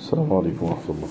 السلام عليكم ورحمة الله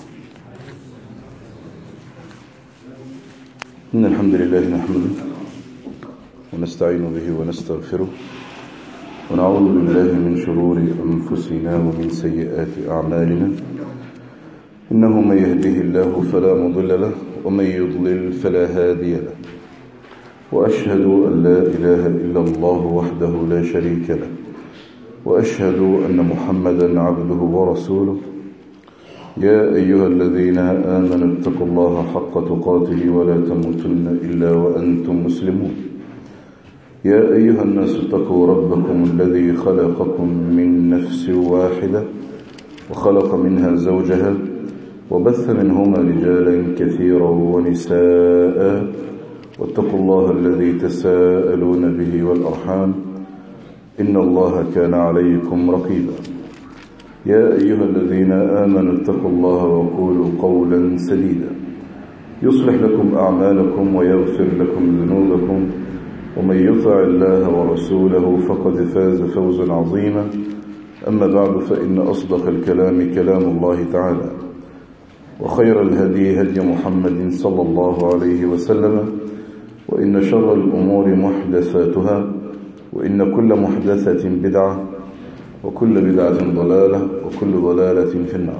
إن الحمد لله نحمده ونستعين به ونستغفره ونعوذ بالله من شرور أنفسنا ومن سيئات أعمالنا إنه من يهده الله فلا مضل له ومن يضلل فلا هادي له وأشهد أن لا إله إلا الله وحده لا شريك له وأشهد أن محمدا عبده ورسوله يا أيها الذين آمنوا اتقوا الله حق تقاته ولا تموتن إلا وأنتم مسلمون يا أيها الناس اتقوا ربكم الذي خلقكم من نفس واحدة وخلق منها زوجها وبث منهما رجالا كثيرا ونساء واتقوا الله الذي تساءلون به والأرحام إن الله كان عليكم رقيبا يا أيها الذين آمنوا اتقوا الله وقولوا قولا سديدا يصلح لكم أعمالكم ويغفر لكم ذنوبكم ومن يطع الله ورسوله فقد فاز فوزا عظيما أما بعد فإن أصدق الكلام كلام الله تعالى وخير الهدي هدي محمد صلى الله عليه وسلم وإن شر الأمور محدثاتها وإن كل محدثة بدعة وكل بدعة ضلالة وكل ضلالة في النار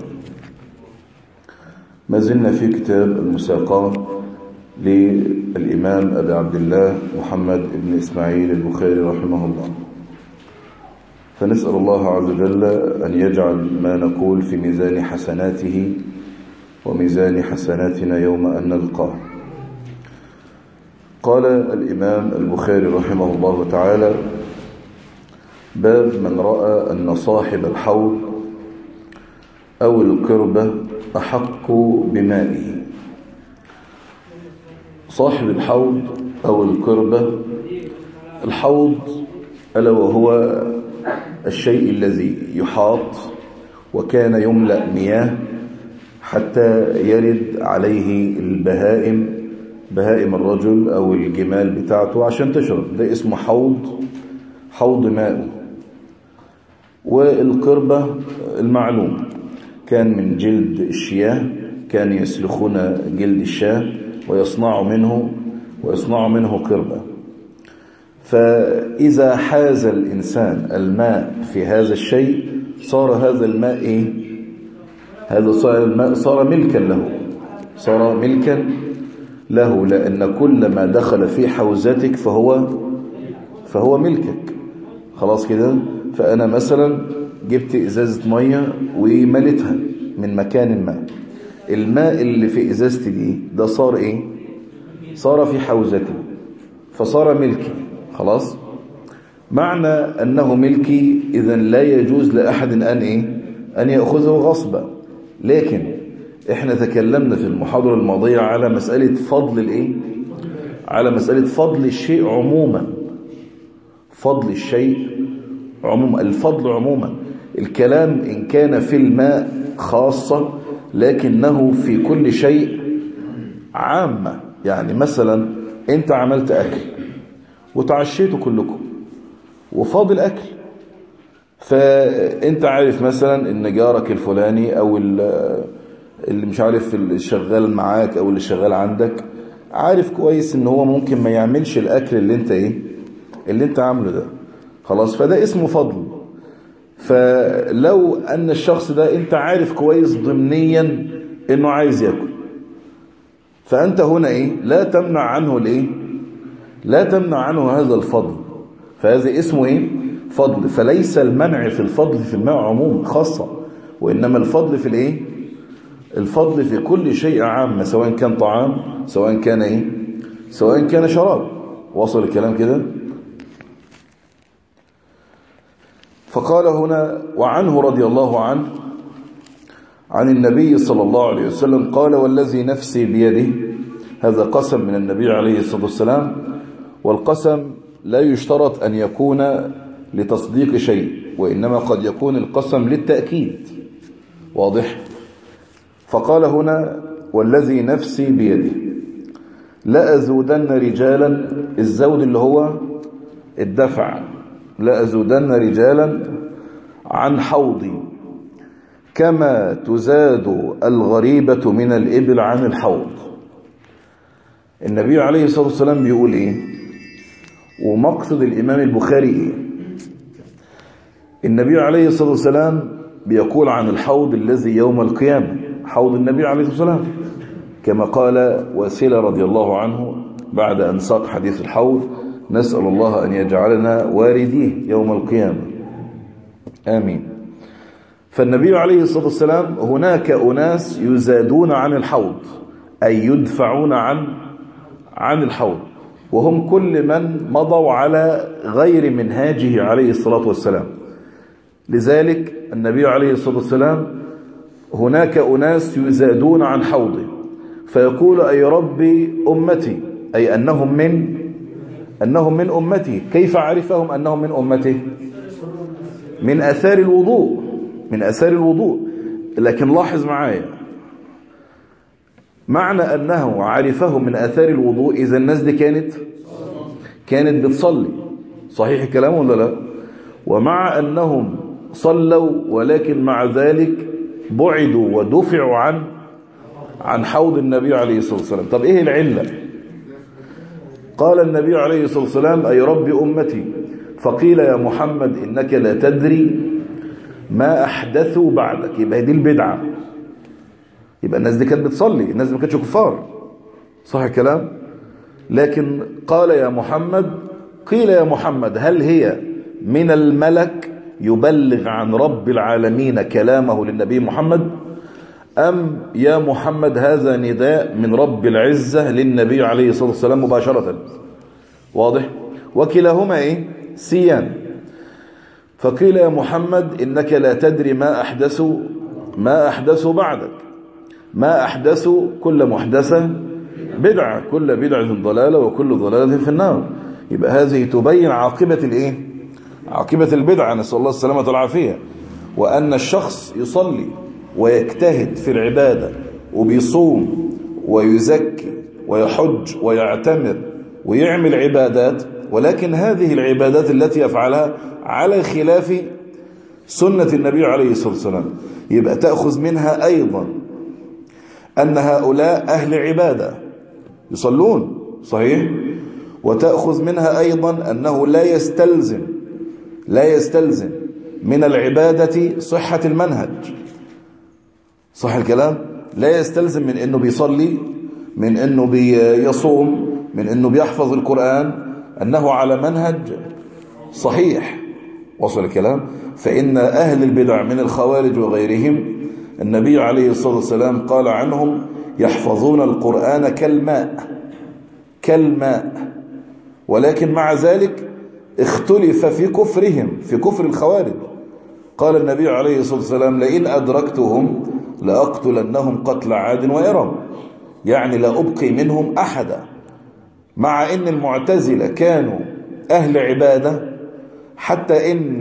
ما زلنا في كتاب المساقات للإمام أبي عبد الله محمد بن إسماعيل البخاري رحمه الله فنسأل الله عز وجل أن يجعل ما نقول في ميزان حسناته وميزان حسناتنا يوم أن نلقاه قال الإمام البخاري رحمه الله تعالى باب من رأى أن صاحب الحوض أو القربة أحق بمائه صاحب الحوض أو القربة الحوض ألا وهو الشيء الذي يحاط وكان يملأ مياه حتى يرد عليه البهائم بهائم الرجل أو الجمال بتاعته عشان تشرب ده اسمه حوض حوض ماء والقربة المعلوم كان من جلد الشياه كان يسلخون جلد الشاه ويصنع منه ويصنع منه قربة فإذا حاز الإنسان الماء في هذا الشيء صار هذا الماء إيه؟ هذا صار الماء صار ملكا له صار ملكا له لأن كل ما دخل في حوزتك فهو فهو ملكك خلاص كده فأنا مثلا جبت إزازة مية وملتها من مكان ما الماء اللي في إزازتي دي ده صار إيه صار في حوزتي فصار ملكي خلاص معنى أنه ملكي إذا لا يجوز لأحد أن إيه أن يأخذه غصبا لكن احنا تكلمنا في المحاضرة الماضية على مسألة فضل الايه على مسألة فضل الشيء عموما فضل الشيء عموما الفضل عموما الكلام إن كان في الماء خاصة لكنه في كل شيء عامة يعني مثلا انت عملت أكل وتعشيتوا كلكم وفاضل أكل فانت عارف مثلا ان جارك الفلاني او اللي مش عارف اللي شغال معاك او اللي شغال عندك عارف كويس ان هو ممكن ما يعملش الاكل اللي انت ايه اللي انت عامله ده خلاص فده اسمه فضل فلو ان الشخص ده انت عارف كويس ضمنيا انه عايز ياكل فانت هنا ايه لا تمنع عنه الايه لا تمنع عنه هذا الفضل فهذا اسمه ايه فضل فليس المنع في الفضل في الماء عموم خاصة وإنما الفضل في الايه الفضل في كل شيء عام سواء كان طعام سواء كان ايه سواء كان شراب وصل الكلام كده فقال هنا وعنه رضي الله عنه عن النبي صلى الله عليه وسلم قال والذي نفسي بيده هذا قسم من النبي عليه الصلاة والسلام والقسم لا يشترط أن يكون لتصديق شيء وإنما قد يكون القسم للتأكيد واضح فقال هنا والذي نفسي بيده لأزودن رجالا الزود اللي هو الدفع لأزودن رجالا عن حوضي كما تزاد الغريبة من الإبل عن الحوض النبي عليه الصلاة والسلام بيقول إيه ومقصد الإمام البخاري إيه النبي عليه الصلاة والسلام بيقول عن الحوض الذي يوم القيامة حوض النبي عليه الصلاة والسلام كما قال واسلة رضي الله عنه بعد أن ساق حديث الحوض نسأل الله أن يجعلنا وارديه يوم القيامة آمين فالنبي عليه الصلاة والسلام هناك أناس يزادون عن الحوض أي يدفعون عن عن الحوض وهم كل من مضوا على غير منهاجه عليه الصلاة والسلام لذلك النبي عليه الصلاة والسلام هناك أناس يزادون عن حوضه فيقول أي ربي أمتي أي أنهم من أنهم من أمتي كيف عرفهم أنهم من أمته من أثار الوضوء من أثار الوضوء لكن لاحظ معايا معنى أنه عرفهم من أثار الوضوء إذا الناس دي كانت كانت بتصلي صحيح الكلام ولا لا ومع أنهم صلوا ولكن مع ذلك بعدوا ودفعوا عن عن حوض النبي عليه الصلاة والسلام طب إيه العلة قال النبي عليه الصلاة والسلام أي رب أمتي فقيل يا محمد إنك لا تدري ما أحدثوا بعدك يبقى دي البدعة يبقى الناس دي كانت بتصلي الناس دي ما كانتش كفار صح الكلام لكن قال يا محمد قيل يا محمد هل هي من الملك يبلغ عن رب العالمين كلامه للنبي محمد أم يا محمد هذا نداء من رب العزة للنبي عليه الصلاة والسلام مباشرة واضح وكلاهما إيه سيان فقيل يا محمد إنك لا تدري ما أحدثوا ما أحدثوا بعدك ما أحدثوا كل محدثة بدعة كل بدعة ضلالة وكل ضلالة في النار يبقى هذه تبين عاقبة الإيه عاقبة البدعة نسأل الله السلامة والعافية وأن الشخص يصلي ويجتهد في العبادة وبيصوم ويزكي ويحج ويعتمر ويعمل عبادات ولكن هذه العبادات التي يفعلها على خلاف سنة النبي عليه الصلاة والسلام يبقى تأخذ منها أيضا أن هؤلاء أهل عبادة يصلون صحيح وتأخذ منها أيضا أنه لا يستلزم لا يستلزم من العبادة صحة المنهج صح الكلام لا يستلزم من أنه بيصلي من أنه بيصوم من أنه بيحفظ القرآن أنه على منهج صحيح وصل الكلام فإن أهل البدع من الخوارج وغيرهم النبي عليه الصلاة والسلام قال عنهم يحفظون القرآن كالماء كالماء ولكن مع ذلك اختلف في كفرهم في كفر الخوارج قال النبي عليه الصلاة والسلام لئن أدركتهم لأقتلنهم قتل عاد وإرم يعني لا أبقي منهم أحدا مع أن المعتزلة كانوا أهل عبادة حتى إن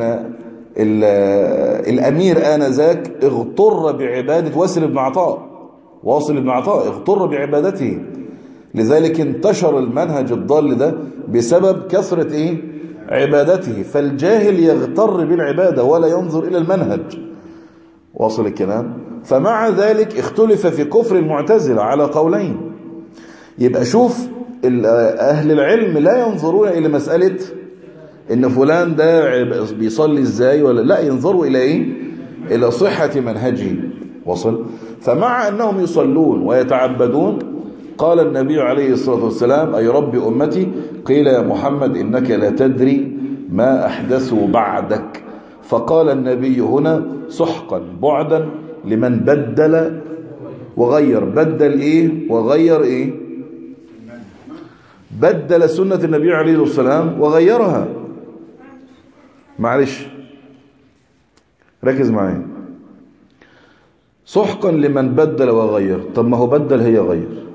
الأمير آنذاك اغتر بعبادة واسل بن عطاء واصل بن عطاء اغتر بعبادته لذلك انتشر المنهج الضال ده بسبب كثرة إيه؟ عبادته فالجاهل يغتر بالعبادة ولا ينظر إلى المنهج واصل الكلام فمع ذلك اختلف في كفر المعتزلة على قولين يبقى شوف أهل العلم لا ينظرون إلى مسألة إن فلان ده بيصلي إزاي ولا لا ينظروا إلى إيه إلى صحة منهجه وصل فمع أنهم يصلون ويتعبدون قال النبي عليه الصلاة والسلام أي رب أمتي قيل يا محمد إنك لا تدري ما أحدثوا بعدك فقال النبي هنا سحقا بعدا لمن بدل وغير بدل إيه وغير إيه بدل سنة النبي عليه الصلاة والسلام وغيرها معلش ركز معايا سحقا لمن بدل وغير طب ما هو بدل هي غير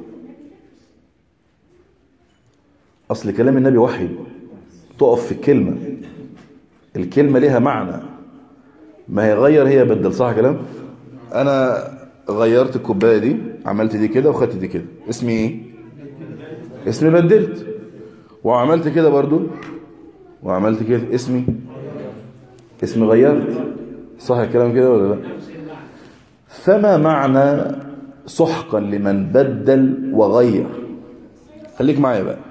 أصل كلام النبي وحي تقف في الكلمة الكلمة لها معنى ما هي غير هي بدل صح كلام أنا غيرت الكوباية دي عملت دي كده وخدت دي كده اسمي ايه اسمي بدلت وعملت كده برضو وعملت كده اسمي اسمي غيرت صح الكلام كده ولا لا فما معنى سحقا لمن بدل وغير خليك معايا بقى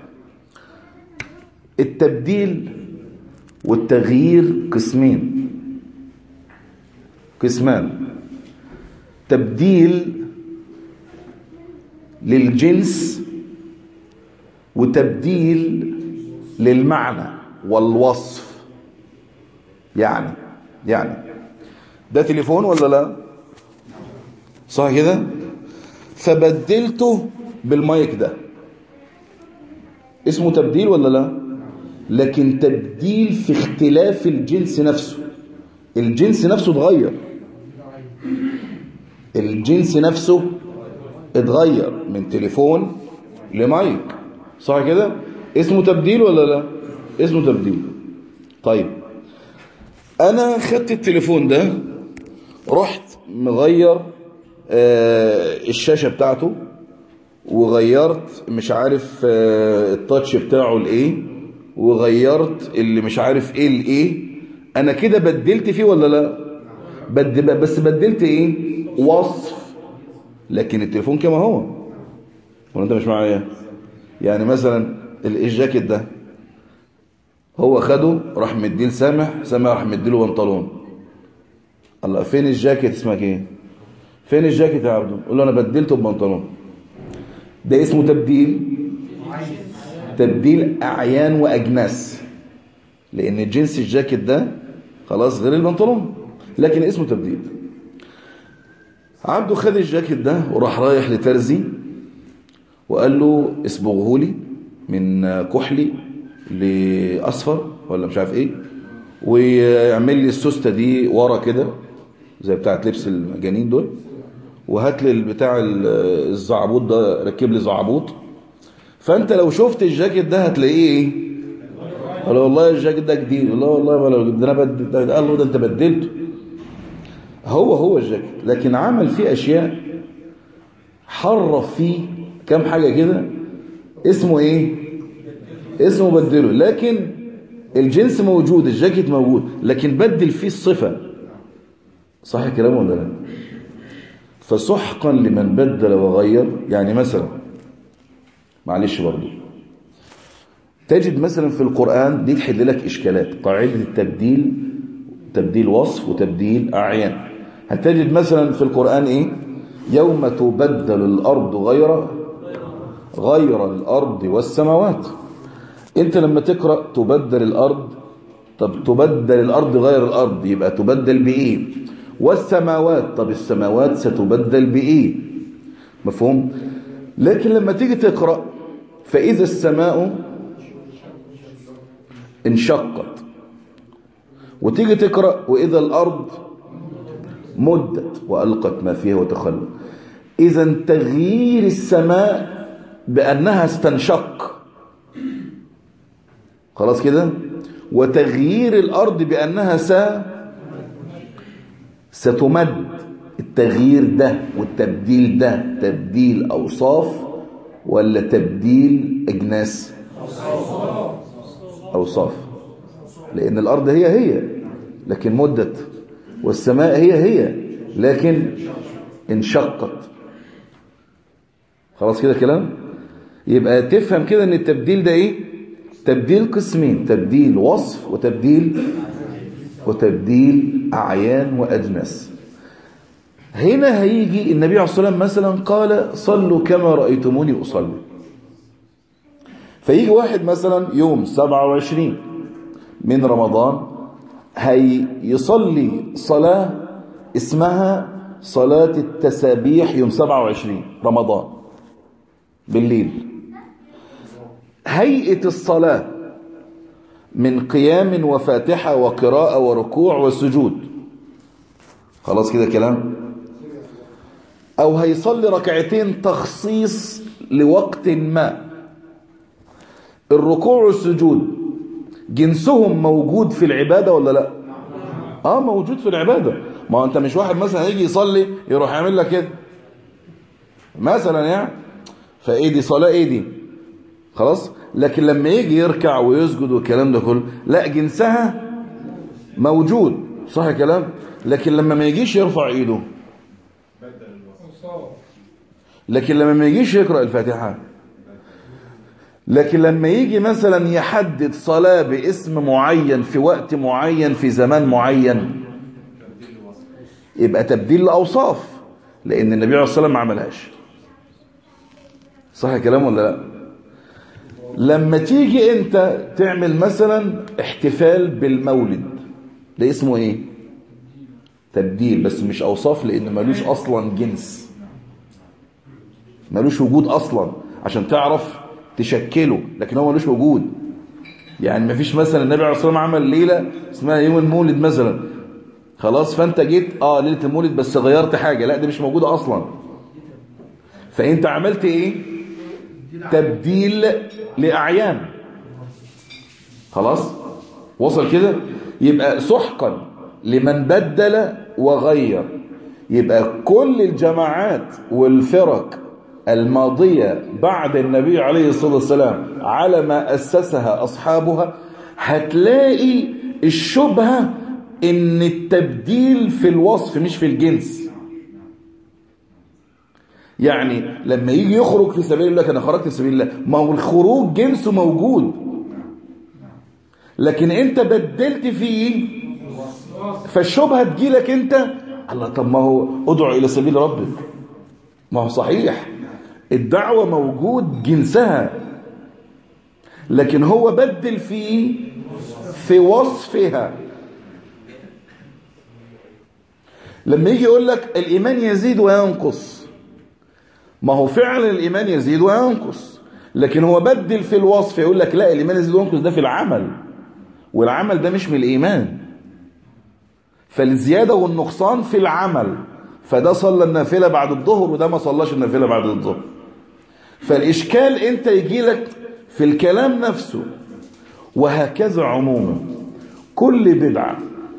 التبديل والتغيير قسمين قسمان تبديل للجنس وتبديل للمعنى والوصف يعني يعني ده تليفون ولا لا صح كده فبدلته بالمايك ده اسمه تبديل ولا لا لكن تبديل في اختلاف الجنس نفسه الجنس نفسه اتغير الجنس نفسه اتغير من تليفون لمايك صح كده اسمه تبديل ولا لا اسمه تبديل طيب انا خدت التليفون ده رحت مغير آه الشاشة بتاعته وغيرت مش عارف آه التاتش بتاعه لايه وغيرت اللي مش عارف ايه لايه انا كده بدلت فيه ولا لا بد بس بدلت ايه وصف لكن التليفون كما هو ولا انت مش معايا يعني مثلا الجاكيت ده هو خده راح مديه لسامح سامح راح مديله بنطلون الله فين الجاكيت اسمك ايه فين الجاكيت يا عبدو قول له انا بدلته ببنطلون ده اسمه تبديل تبديل اعيان واجناس لان جنس الجاكيت ده خلاص غير البنطلون لكن اسمه تبديل عبده خد الجاكيت ده وراح رايح لترزي وقال له اصبغه لي من كحلي لاصفر ولا مش عارف ايه ويعمل لي السوسته دي ورا كده زي بتاعه لبس المجانين دول وهات لي بتاع الزعبوط ده ركب لي زعبوط فانت لو شفت الجاكيت ده هتلاقيه ايه قال والله الجاكيت ده جديد لا والله ما ده انا بدل قال له ده انت بدلته هو هو الجاكيت لكن عمل فيه اشياء حرف فيه كام حاجه كده اسمه ايه اسمه بدله لكن الجنس موجود الجاكيت موجود لكن بدل فيه الصفه صح الكلام ولا لا فسحقا لمن بدل وغير يعني مثلا معلش برضو تجد مثلا في القرآن دي تحل لك إشكالات قاعدة التبديل تبديل وصف وتبديل أعيان هتجد مثلا في القرآن إيه يوم تبدل الأرض غير غير الأرض والسماوات أنت لما تقرأ تبدل الأرض طب تبدل الأرض غير الأرض يبقى تبدل بإيه والسماوات طب السماوات ستبدل بإيه مفهوم لكن لما تيجي تقرأ فإذا السماء انشقت وتيجي تقرأ وإذا الأرض مدت وألقت ما فيها وتخلت إذا تغيير السماء بأنها استنشق خلاص كده وتغيير الأرض بأنها سا ستمد التغيير ده والتبديل ده تبديل أوصاف ولا تبديل أجناس أوصاف لأن الأرض هي هي لكن مدت والسماء هي هي لكن انشقت خلاص كده كلام يبقى تفهم كده ان التبديل ده ايه تبديل قسمين تبديل وصف وتبديل وتبديل أعيان وأجناس هنا هيجي النبي عليه الصلاة والسلام مثلا قال صلوا كما رأيتموني أصلي فيجي واحد مثلا يوم 27 من رمضان هيصلي صلاة اسمها صلاة التسابيح يوم 27 رمضان بالليل هيئة الصلاة من قيام وفاتحة وقراءة وركوع وسجود خلاص كده كلام أو هيصلي ركعتين تخصيص لوقت ما الركوع والسجود جنسهم موجود في العبادة ولا لا اه موجود في العبادة ما انت مش واحد مثلا هيجي يصلي يروح يعمل لك كده مثلا يعني فايه دي صلاة ايه دي خلاص لكن لما يجي يركع ويسجد والكلام ده كله لا جنسها موجود صح الكلام لكن لما ما يجيش يرفع ايده لكن لما ما يجيش يقرأ الفاتحة لكن لما يجي مثلا يحدد صلاة باسم معين في وقت معين في زمان معين يبقى تبديل لأوصاف لأن النبي عليه الصلاة والسلام ما عملهاش صح الكلام ولا لا لما تيجي انت تعمل مثلا احتفال بالمولد ده اسمه ايه تبديل بس مش اوصاف لان ملوش اصلا جنس ملوش وجود اصلا عشان تعرف تشكله لكن هو ملوش وجود يعني مفيش مثلا النبي عليه الصلاه والسلام عمل ليله اسمها يوم المولد مثلا خلاص فانت جيت اه ليله المولد بس غيرت حاجه لا دي مش موجوده اصلا فانت عملت ايه تبديل لاعيان خلاص وصل كده يبقى سحقا لمن بدل وغير يبقى كل الجماعات والفرق الماضية بعد النبي عليه الصلاة والسلام على ما أسسها أصحابها هتلاقي الشبهة ان التبديل في الوصف مش في الجنس يعني لما يجي يخرج في سبيل الله انا خرجت في سبيل الله ما هو الخروج جنسه موجود لكن انت بدلت فيه فالشبهه تجيلك انت الله طب ما هو ادعو الى سبيل ربك ما هو صحيح الدعوه موجود جنسها لكن هو بدل فيه في وصفها لما يجي يقول لك الإيمان يزيد وينقص ما هو فعلا الإيمان يزيد وينقص لكن هو بدل في الوصف يقول لك لا الإيمان يزيد وينقص ده في العمل والعمل ده مش من الإيمان فالزيادة والنقصان في العمل فده صلى النافلة بعد الظهر وده ما صلاش النافلة بعد الظهر فالإشكال أنت يجي لك في الكلام نفسه وهكذا عموما كل بدعة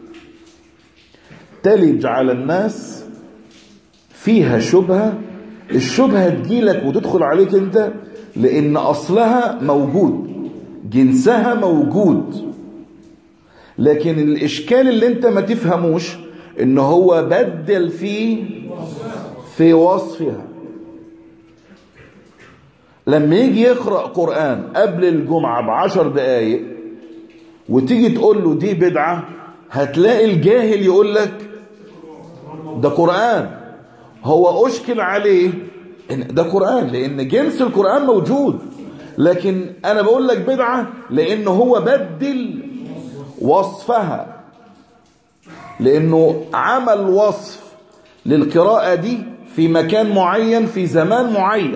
تلج على الناس فيها شبهة الشبهة تجيلك وتدخل عليك انت لان اصلها موجود جنسها موجود لكن الاشكال اللي انت ما تفهموش ان هو بدل فيه في وصفها لما يجي يقرأ قرآن قبل الجمعة بعشر دقايق وتيجي تقول له دي بدعة هتلاقي الجاهل يقول لك ده قرآن هو أشكل عليه إن ده قرآن لأن جنس القرآن موجود لكن أنا بقول لك بدعة لأن هو بدل وصفها لأنه عمل وصف للقراءة دي في مكان معين في زمان معين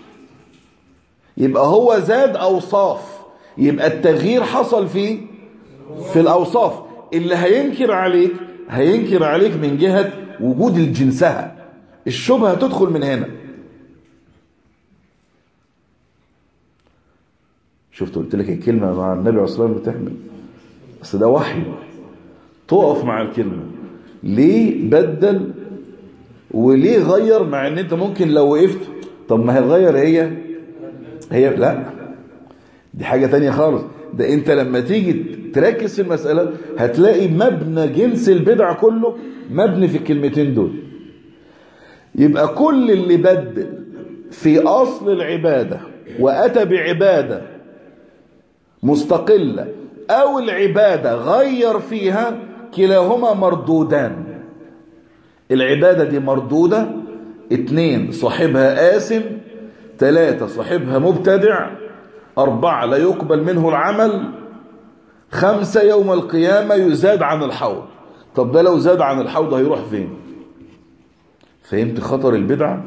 يبقى هو زاد أوصاف يبقى التغيير حصل فيه في الأوصاف اللي هينكر عليك هينكر عليك من جهة وجود الجنسها الشبهة تدخل من هنا شفت قلت لك الكلمة مع النبي عليه الصلاة والسلام بتحمل بس ده وحي تقف مع الكلمة ليه بدل وليه غير مع ان انت ممكن لو وقفت طب ما هتغير هي هي لا دي حاجة تانية خالص ده انت لما تيجي تركز في المسألة هتلاقي مبنى جنس البدع كله مبني في الكلمتين دول يبقى كل اللي بدل في أصل العبادة وأتى بعبادة مستقلة أو العبادة غير فيها كلاهما مردودان العبادة دي مردودة اتنين صاحبها آثم ثلاثة صاحبها مبتدع أربعة لا يقبل منه العمل خمسة يوم القيامة يزاد عن الحوض طب ده لو زاد عن الحوض هيروح فين فهمت خطر البدعة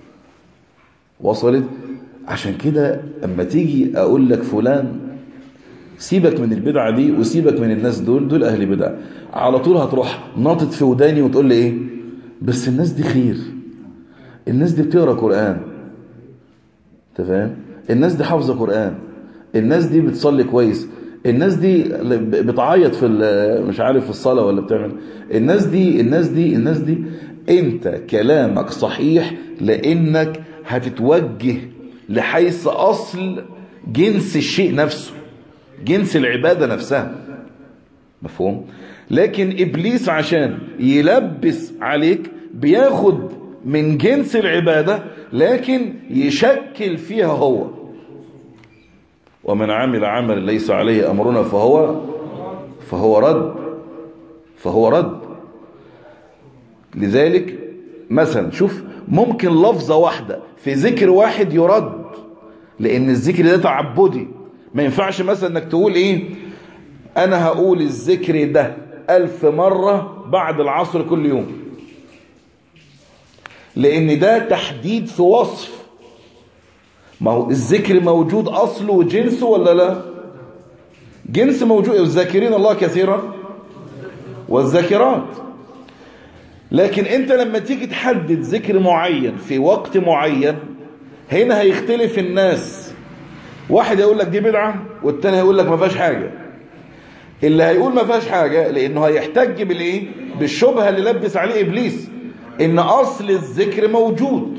وصلت عشان كده اما تيجي اقول لك فلان سيبك من البدعة دي وسيبك من الناس دول دول اهل بدعة على طول هتروح ناطط في وداني وتقول لي ايه بس الناس دي خير الناس دي بتقرا قرآن انت فاهم الناس دي حافظه قرآن الناس دي بتصلي كويس الناس دي بتعيط في مش عارف في الصلاة ولا بتعمل الناس دي الناس دي الناس دي انت كلامك صحيح لانك هتتوجه لحيث اصل جنس الشيء نفسه جنس العبادة نفسها مفهوم لكن ابليس عشان يلبس عليك بياخد من جنس العبادة لكن يشكل فيها هو ومن عمل عمل ليس عليه أمرنا فهو فهو رد فهو رد لذلك مثلا شوف ممكن لفظة واحدة في ذكر واحد يرد لأن الذكر ده تعبدي ما ينفعش مثلا انك تقول ايه انا هقول الذكر ده الف مرة بعد العصر كل يوم لان ده تحديد في وصف ما هو الذكر موجود اصله وجنسه ولا لا جنس موجود الذاكرين الله كثيرا والذاكرات لكن انت لما تيجي تحدد ذكر معين في وقت معين هنا هيختلف الناس واحد يقول لك دي بدعة والتاني هيقول لك ما فيهاش حاجة اللي هيقول ما فيهاش حاجة لانه هيحتج بالايه بالشبهة اللي لبس عليه ابليس ان اصل الذكر موجود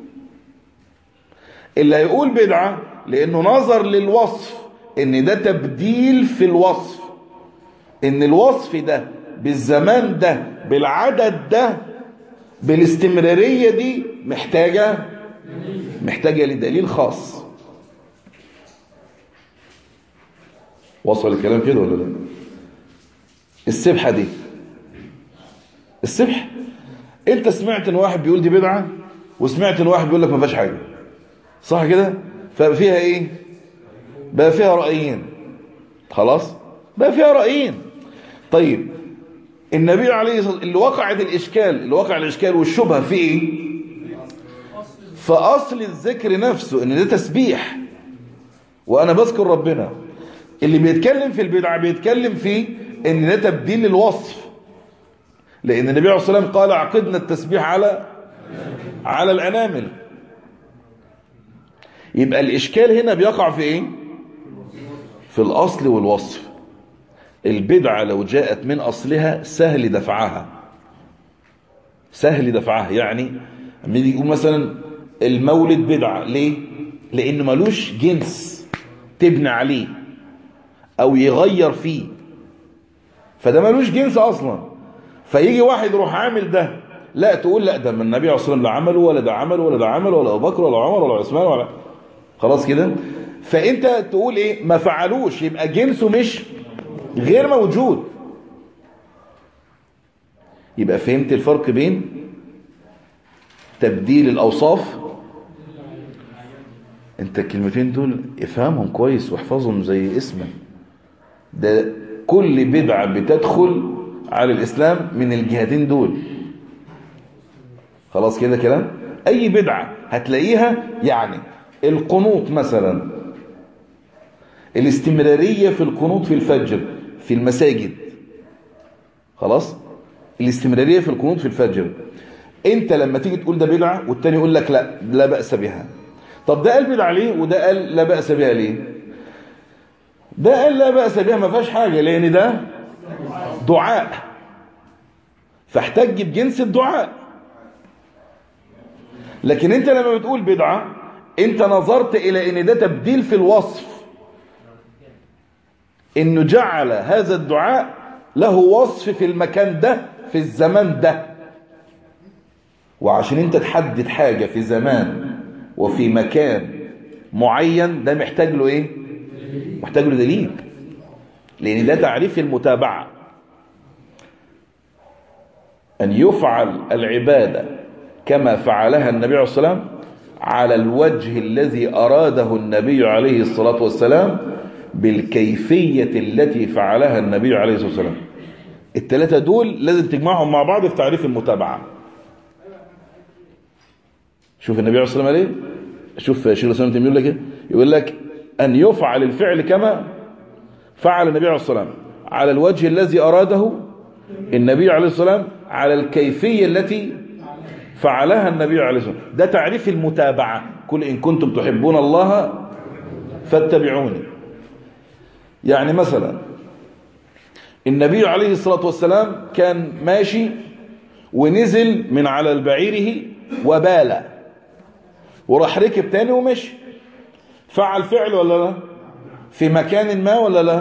اللي هيقول بدعة لانه نظر للوصف ان ده تبديل في الوصف ان الوصف ده بالزمان ده بالعدد ده بالاستمرارية دي محتاجة محتاجة لدليل خاص وصل الكلام كده ولا لا السبحة دي السبح انت سمعت ان واحد بيقول دي بدعة وسمعت ان واحد بيقول لك ما فيهاش حاجة صح كده ففيها ايه بقى فيها رأيين خلاص بقى فيها رأيين طيب النبي عليه الصلاة اللي وقعت الإشكال اللي وقع الإشكال والشبهة في إيه فأصل الذكر نفسه إن ده تسبيح وأنا بذكر ربنا اللي بيتكلم في البدعة بيتكلم في إن ده تبديل للوصف لأن النبي عليه الصلاة والسلام قال عقدنا التسبيح على على الأنامل يبقى الإشكال هنا بيقع في إيه في الأصل والوصف البدعة لو جاءت من أصلها سهل دفعها سهل دفعها يعني لما يجي يقول مثلا المولد بدعة ليه لأنه ملوش جنس تبني عليه أو يغير فيه فده ملوش جنس أصلا فيجي واحد يروح عامل ده لا تقول لا ده من النبي عليه الصلاة والسلام لا عمله ولا ده عمله ولا ده عمله ولا أبو بكر ولا عمر ولا عثمان ولا خلاص كده فأنت تقول إيه ما فعلوش يبقى جنسه مش غير موجود يبقى فهمت الفرق بين تبديل الأوصاف انت الكلمتين دول افهمهم كويس واحفظهم زي اسمك ده كل بدعة بتدخل على الإسلام من الجهتين دول خلاص كده كلام أي بدعة هتلاقيها يعني القنوط مثلا الاستمرارية في القنوط في الفجر في المساجد خلاص الاستمرارية في القنوط في الفجر انت لما تيجي تقول ده بدعة والتاني يقول لك لا لا بأس بها طب ده قال بدعة ليه وده قال لا بأس بها ليه ده قال لا بأس بها ما فيهاش حاجة لأن ده دعاء فاحتج بجنس الدعاء لكن انت لما بتقول بدعة انت نظرت الى ان ده تبديل في الوصف انه جعل هذا الدعاء له وصف في المكان ده في الزمان ده وعشان انت تحدد حاجة في زمان وفي مكان معين ده محتاج له ايه محتاج له دليل لان ده تعريف المتابعة ان يفعل العبادة كما فعلها النبي عليه الصلاة والسلام على الوجه الذي أراده النبي عليه الصلاة والسلام بالكيفية التي فعلها النبي عليه الصلاة والسلام الثلاثة دول لازم تجمعهم مع بعض في تعريف المتابعة شوف النبي عليه الصلاة والسلام عليه شوف شيخ الإسلام يقول لك ايه يقول لك أن يفعل الفعل كما فعل النبي عليه الصلاة والسلام على الوجه الذي أراده النبي عليه الصلاة والسلام على الكيفية التي فعلها النبي عليه الصلاة والسلام ده تعريف المتابعة كل إن كنتم تحبون الله فاتبعوني يعني مثلا النبي عليه الصلاة والسلام كان ماشي ونزل من على بعيره وبال وراح ركب تاني ومشي فعل فعل ولا لا في مكان ما ولا لا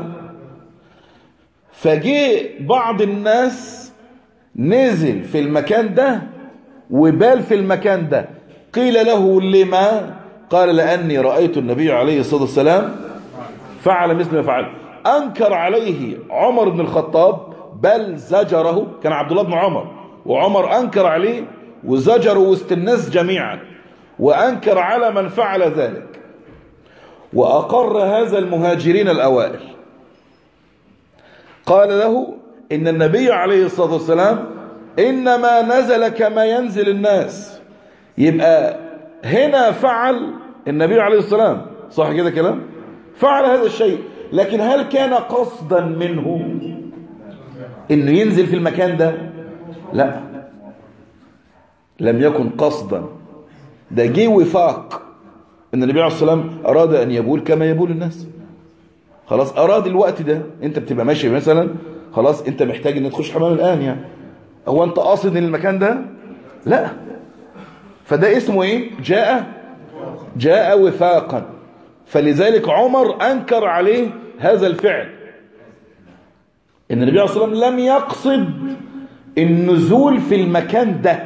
فجي بعض الناس نزل في المكان ده وبال في المكان ده قيل له لما قال لأني رأيت النبي عليه الصلاة والسلام فعل مثل ما فعل أنكر عليه عمر بن الخطاب بل زجره كان عبد الله بن عمر وعمر أنكر عليه وزجروا وسط الناس جميعا وأنكر على من فعل ذلك وأقر هذا المهاجرين الأوائل قال له إن النبي عليه الصلاة والسلام إنما نزل كما ينزل الناس يبقى هنا فعل النبي عليه الصلاة والسلام صح كده كلام فعل هذا الشيء لكن هل كان قصدا منه انه ينزل في المكان ده لا لم يكن قصدا ده جه وفاق ان النبي عليه الصلاه والسلام اراد ان يبول كما يبول الناس خلاص اراد الوقت ده انت بتبقى ماشي مثلا خلاص انت محتاج ان تخش حمام الان يعني هو انت قاصد ان المكان ده لا فده اسمه ايه جاء جاء وفاقا فلذلك عمر انكر عليه هذا الفعل ان النبي عليه الصلاه والسلام لم يقصد النزول في المكان ده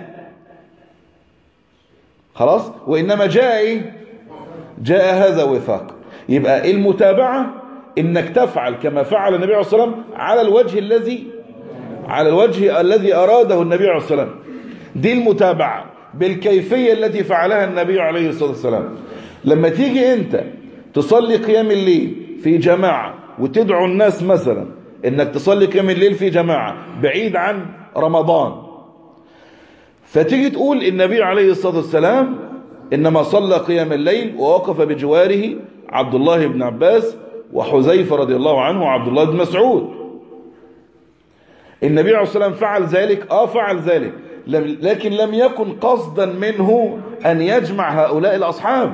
خلاص وانما جاء ايه جاء هذا وفاق يبقى المتابعه انك تفعل كما فعل النبي عليه الصلاه والسلام على الوجه الذي على الوجه الذي اراده النبي عليه الصلاه والسلام دي المتابعه بالكيفيه التي فعلها النبي عليه الصلاه والسلام لما تيجي انت تصلي قيام الليل في جماعه وتدعو الناس مثلا انك تصلي قيام الليل في جماعه بعيد عن رمضان فتيجي تقول النبي عليه الصلاه والسلام انما صلى قيام الليل ووقف بجواره عبد الله بن عباس وحذيفه رضي الله عنه وعبد الله بن مسعود النبي عليه الصلاه والسلام فعل ذلك اه فعل ذلك لكن لم يكن قصدا منه ان يجمع هؤلاء الاصحاب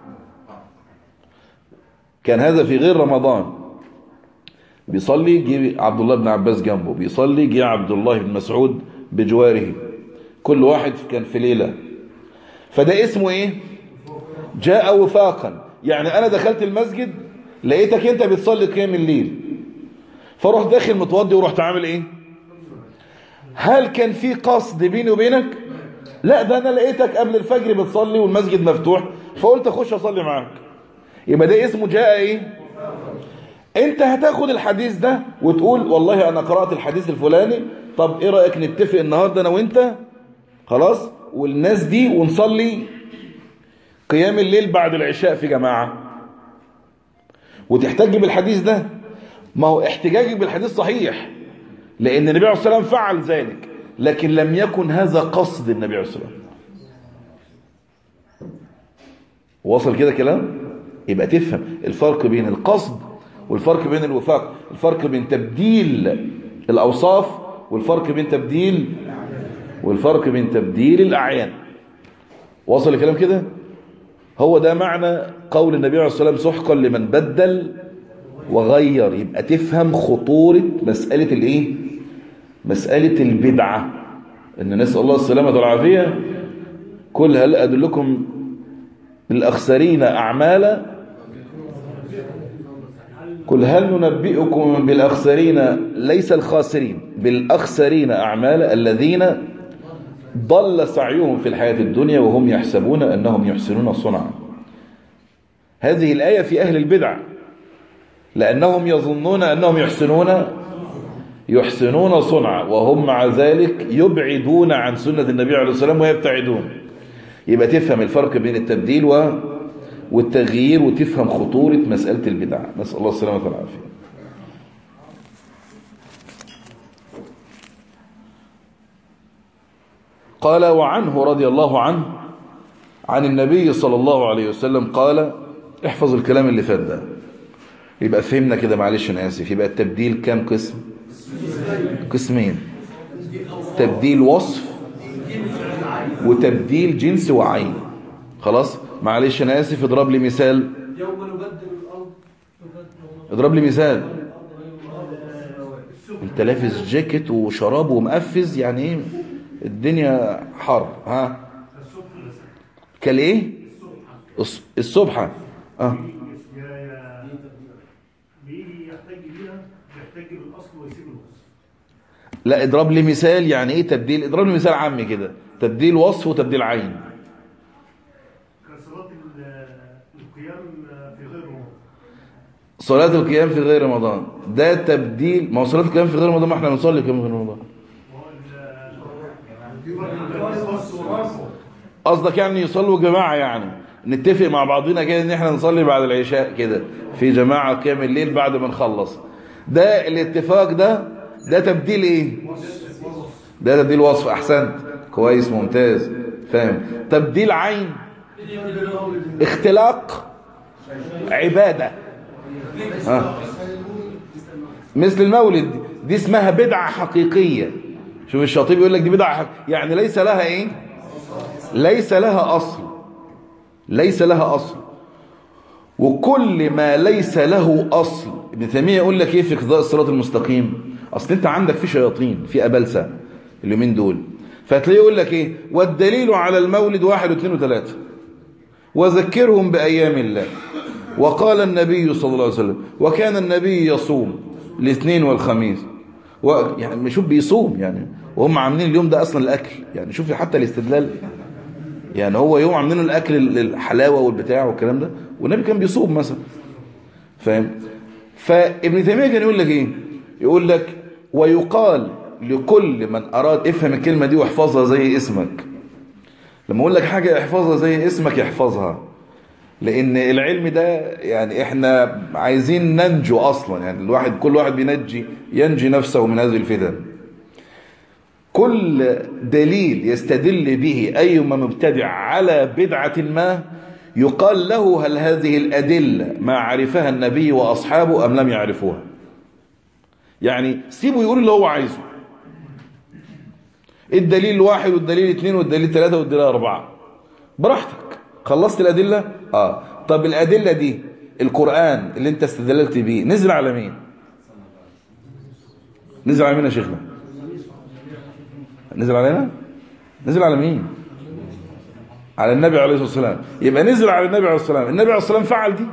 كان هذا في غير رمضان بيصلي جه عبد الله بن عباس جنبه بيصلي جه عبد الله بن مسعود بجواره كل واحد كان في ليلة فده اسمه ايه جاء وفاقا يعني انا دخلت المسجد لقيتك انت بتصلي قيام الليل فروح داخل متوضي ورحت عامل ايه هل كان في قصد بيني وبينك لا ده انا لقيتك قبل الفجر بتصلي والمسجد مفتوح فقلت اخش اصلي معاك يبقى ده اسمه جاء ايه انت هتاخد الحديث ده وتقول والله انا قرأت الحديث الفلاني طب ايه رأيك نتفق النهاردة انا وانت خلاص والناس دي ونصلي قيام الليل بعد العشاء في جماعة وتحتج بالحديث ده ما هو احتجاجك بالحديث صحيح لان النبي عليه الصلاة والسلام فعل ذلك لكن لم يكن هذا قصد النبي عليه الصلاة والسلام وصل كده كلام يبقى تفهم الفرق بين القصد والفرق بين الوفاق الفرق بين تبديل الأوصاف والفرق بين تبديل والفرق بين تبديل الأعيان وصل الكلام كده هو ده معنى قول النبي عليه الصلاة والسلام سحقا لمن بدل وغير يبقى تفهم خطورة مسألة الايه مسألة البدعة ان نسأل الله السلامة والعافية كل هل أدلكم بالأخسرين أعمالا قل هل ننبئكم بالأخسرين ليس الخاسرين بالأخسرين أعمال الذين ضل سعيهم في الحياة الدنيا وهم يحسبون أنهم يحسنون صنعا هذه الآية في أهل البدع لأنهم يظنون أنهم يحسنون يحسنون صنعا وهم مع ذلك يبعدون عن سنة النبي عليه الصلاة والسلام ويبتعدون يبقى تفهم الفرق بين التبديل و والتغيير وتفهم خطورة مسألة البدع نسأل الله السلامة والعافية قال وعنه رضي الله عنه عن النبي صلى الله عليه وسلم قال احفظ الكلام اللي فات ده يبقى فهمنا كده معلش انا اسف يبقى التبديل كام قسم قسمين تبديل وصف وتبديل جنس وعين خلاص معلش انا اسف اضرب لي مثال يوم نبدل الارض اضرب لي مثال انت لابس جاكيت وشراب ومقفز يعني ايه الدنيا حر ها كالايه الص- الصبح اه بيجي يحتاج بيها يحتاج بالاصل ويسيب الوصف لا اضرب لي مثال يعني ايه تبديل اضرب لي مثال عامي كده تبديل وصف وتبديل عين صلاة القيام في غير رمضان ده تبديل ما هو صلاة القيام في غير رمضان ما احنا بنصلي كمان في رمضان قصدك يعني يصلوا جماعة يعني نتفق مع بعضنا كده ان احنا نصلي بعد العشاء كده في جماعة قيام الليل بعد ما نخلص ده الاتفاق ده ده تبديل ايه ده تبديل وصف احسنت كويس ممتاز فاهم تبديل عين اختلاق عبادة ها. مثل المولد دي اسمها بدعة حقيقية شوف الشاطبي يقول لك دي بدعة حقيقية. يعني ليس لها ايه ليس لها اصل ليس لها اصل وكل ما ليس له اصل ابن تيميه يقول لك ايه في قضاء الصراط المستقيم اصل انت عندك في شياطين في ابلسه اليومين دول فتلاقيه يقول لك ايه والدليل على المولد واحد واثنين وثلاثه وذكرهم بايام الله وقال النبي صلى الله عليه وسلم وكان النبي يصوم الاثنين والخميس و يعني شوف بيصوم يعني وهم عاملين اليوم ده اصلا الاكل يعني شوف حتى الاستدلال يعني هو يوم عاملين الاكل الحلاوه والبتاع والكلام ده والنبي كان بيصوم مثلا فاهم فابن تيميه كان يقول لك ايه يقول لك ويقال لكل من اراد افهم الكلمه دي واحفظها زي اسمك لما اقول لك حاجه احفظها زي اسمك احفظها لان العلم ده يعني احنا عايزين ننجو اصلا يعني الواحد كل واحد بينجي ينجي نفسه من هذه الفتن كل دليل يستدل به ايما مبتدع على بدعه ما يقال له هل هذه الادله ما عرفها النبي واصحابه ام لم يعرفوها يعني سيبه يقول اللي هو عايزه الدليل واحد والدليل اثنين والدليل ثلاثة والدليل أربعة براحتك خلصت الأدلة آه طب الأدلة دي القرآن اللي انت استدللت بيه نزل على مين نزل على مين يا شيخنا نزل علينا نزل على مين على النبي عليه الصلاة والسلام يبقى نزل على النبي عليه الصلاة والسلام النبي عليه الصلاة والسلام فعل دي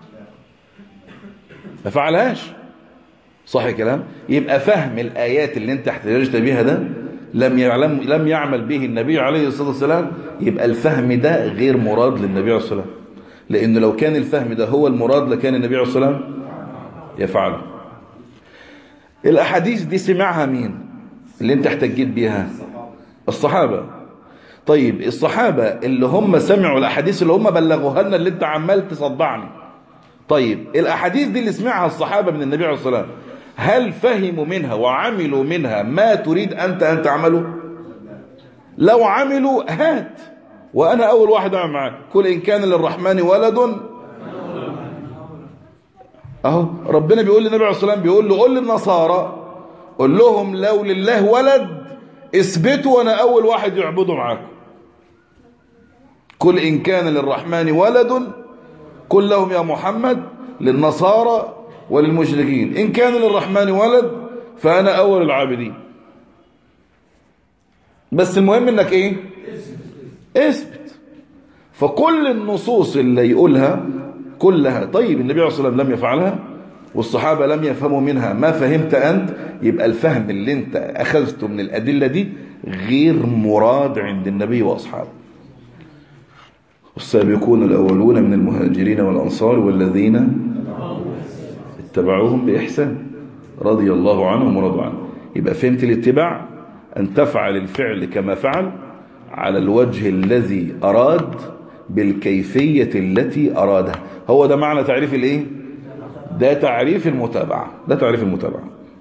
ما فعلهاش صح الكلام يبقى فهم الآيات اللي انت احتججت بيها ده لم يعلم لم يعمل به النبي عليه الصلاة والسلام يبقى الفهم ده غير مراد للنبي عليه الصلاة والسلام لأنه لو كان الفهم ده هو المراد لكان النبي عليه الصلاة والسلام يفعله الأحاديث دي سمعها مين اللي انت احتجيت بيها الصحابة طيب الصحابة اللي هم سمعوا الأحاديث اللي هم بلغوها لنا اللي انت عمال تصدعني طيب الأحاديث دي اللي سمعها الصحابة من النبي عليه الصلاة والسلام هل فهموا منها وعملوا منها ما تريد أنت أن تعمله لو عملوا هات وأنا أول واحد أعمل معاك كل إن كان للرحمن ولد أهو ربنا بيقول للنبي عليه الصلاة والسلام بيقول له قول للنصارى قول لهم لو لله ولد اثبتوا وأنا أول واحد يعبده معاكم كل إن كان للرحمن ولد قل لهم يا محمد للنصارى وللمشركين إن كان للرحمن ولد فأنا أول العابدين بس المهم إنك إيه اثبت فكل النصوص اللي يقولها كلها طيب النبي عليه الصلاة والسلام لم يفعلها والصحابة لم يفهموا منها ما فهمت أنت يبقى الفهم اللي انت أخذته من الأدلة دي غير مراد عند النبي وأصحابه والسابقون الأولون من المهاجرين والأنصار والذين اتبعوهم بإحسان رضي الله عنهم ورضوا عنه يبقى فهمت الاتباع أن تفعل الفعل كما فعل على الوجه الذي أراد بالكيفية التي أرادها هو ده معنى تعريف الايه ده تعريف المتابعة ده تعريف المتابعة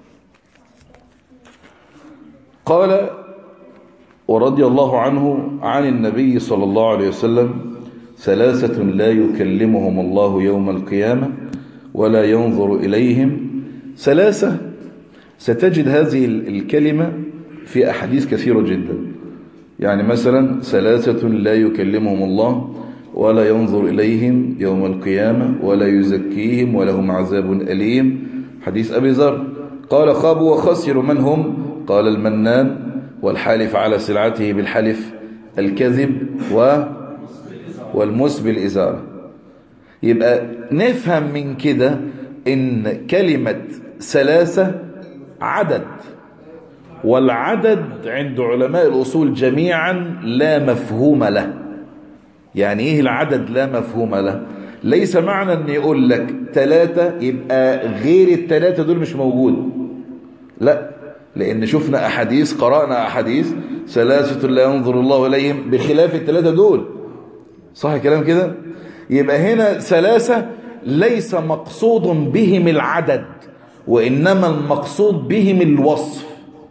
قال ورضي الله عنه عن النبي صلى الله عليه وسلم ثلاثة لا يكلمهم الله يوم القيامة ولا ينظر إليهم ثلاثة ستجد هذه الكلمة في أحاديث كثيرة جدا يعني مثلا ثلاثة لا يكلمهم الله ولا ينظر إليهم يوم القيامة ولا يزكيهم ولهم عذاب أليم حديث أبي ذر قال خابوا وخسروا من هم قال المنان والحالف على سلعته بالحلف الكذب و والمسبل إزارة يبقى نفهم من كده ان كلمة ثلاثة عدد والعدد عند علماء الأصول جميعا لا مفهوم له يعني ايه العدد لا مفهوم له ليس معنى ان يقول لك ثلاثة يبقى غير الثلاثة دول مش موجود لا لان شفنا احاديث قرأنا احاديث ثلاثة لا ينظر الله اليهم بخلاف الثلاثة دول صح الكلام كده يبقى هنا ثلاثة ليس مقصود بهم العدد وإنما المقصود بهم الوصف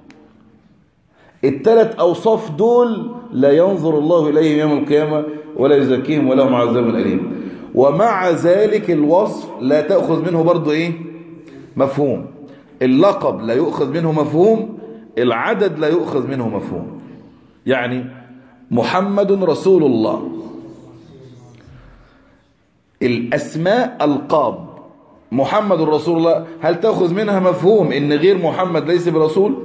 الثلاث أوصاف دول لا ينظر الله إليهم يوم القيامة ولا يزكيهم ولا هم عذاب أليم ومع ذلك الوصف لا تأخذ منه برضو إيه مفهوم اللقب لا يؤخذ منه مفهوم العدد لا يؤخذ منه مفهوم يعني محمد رسول الله الأسماء القاب محمد رسول الله هل تأخذ منها مفهوم إن غير محمد ليس برسول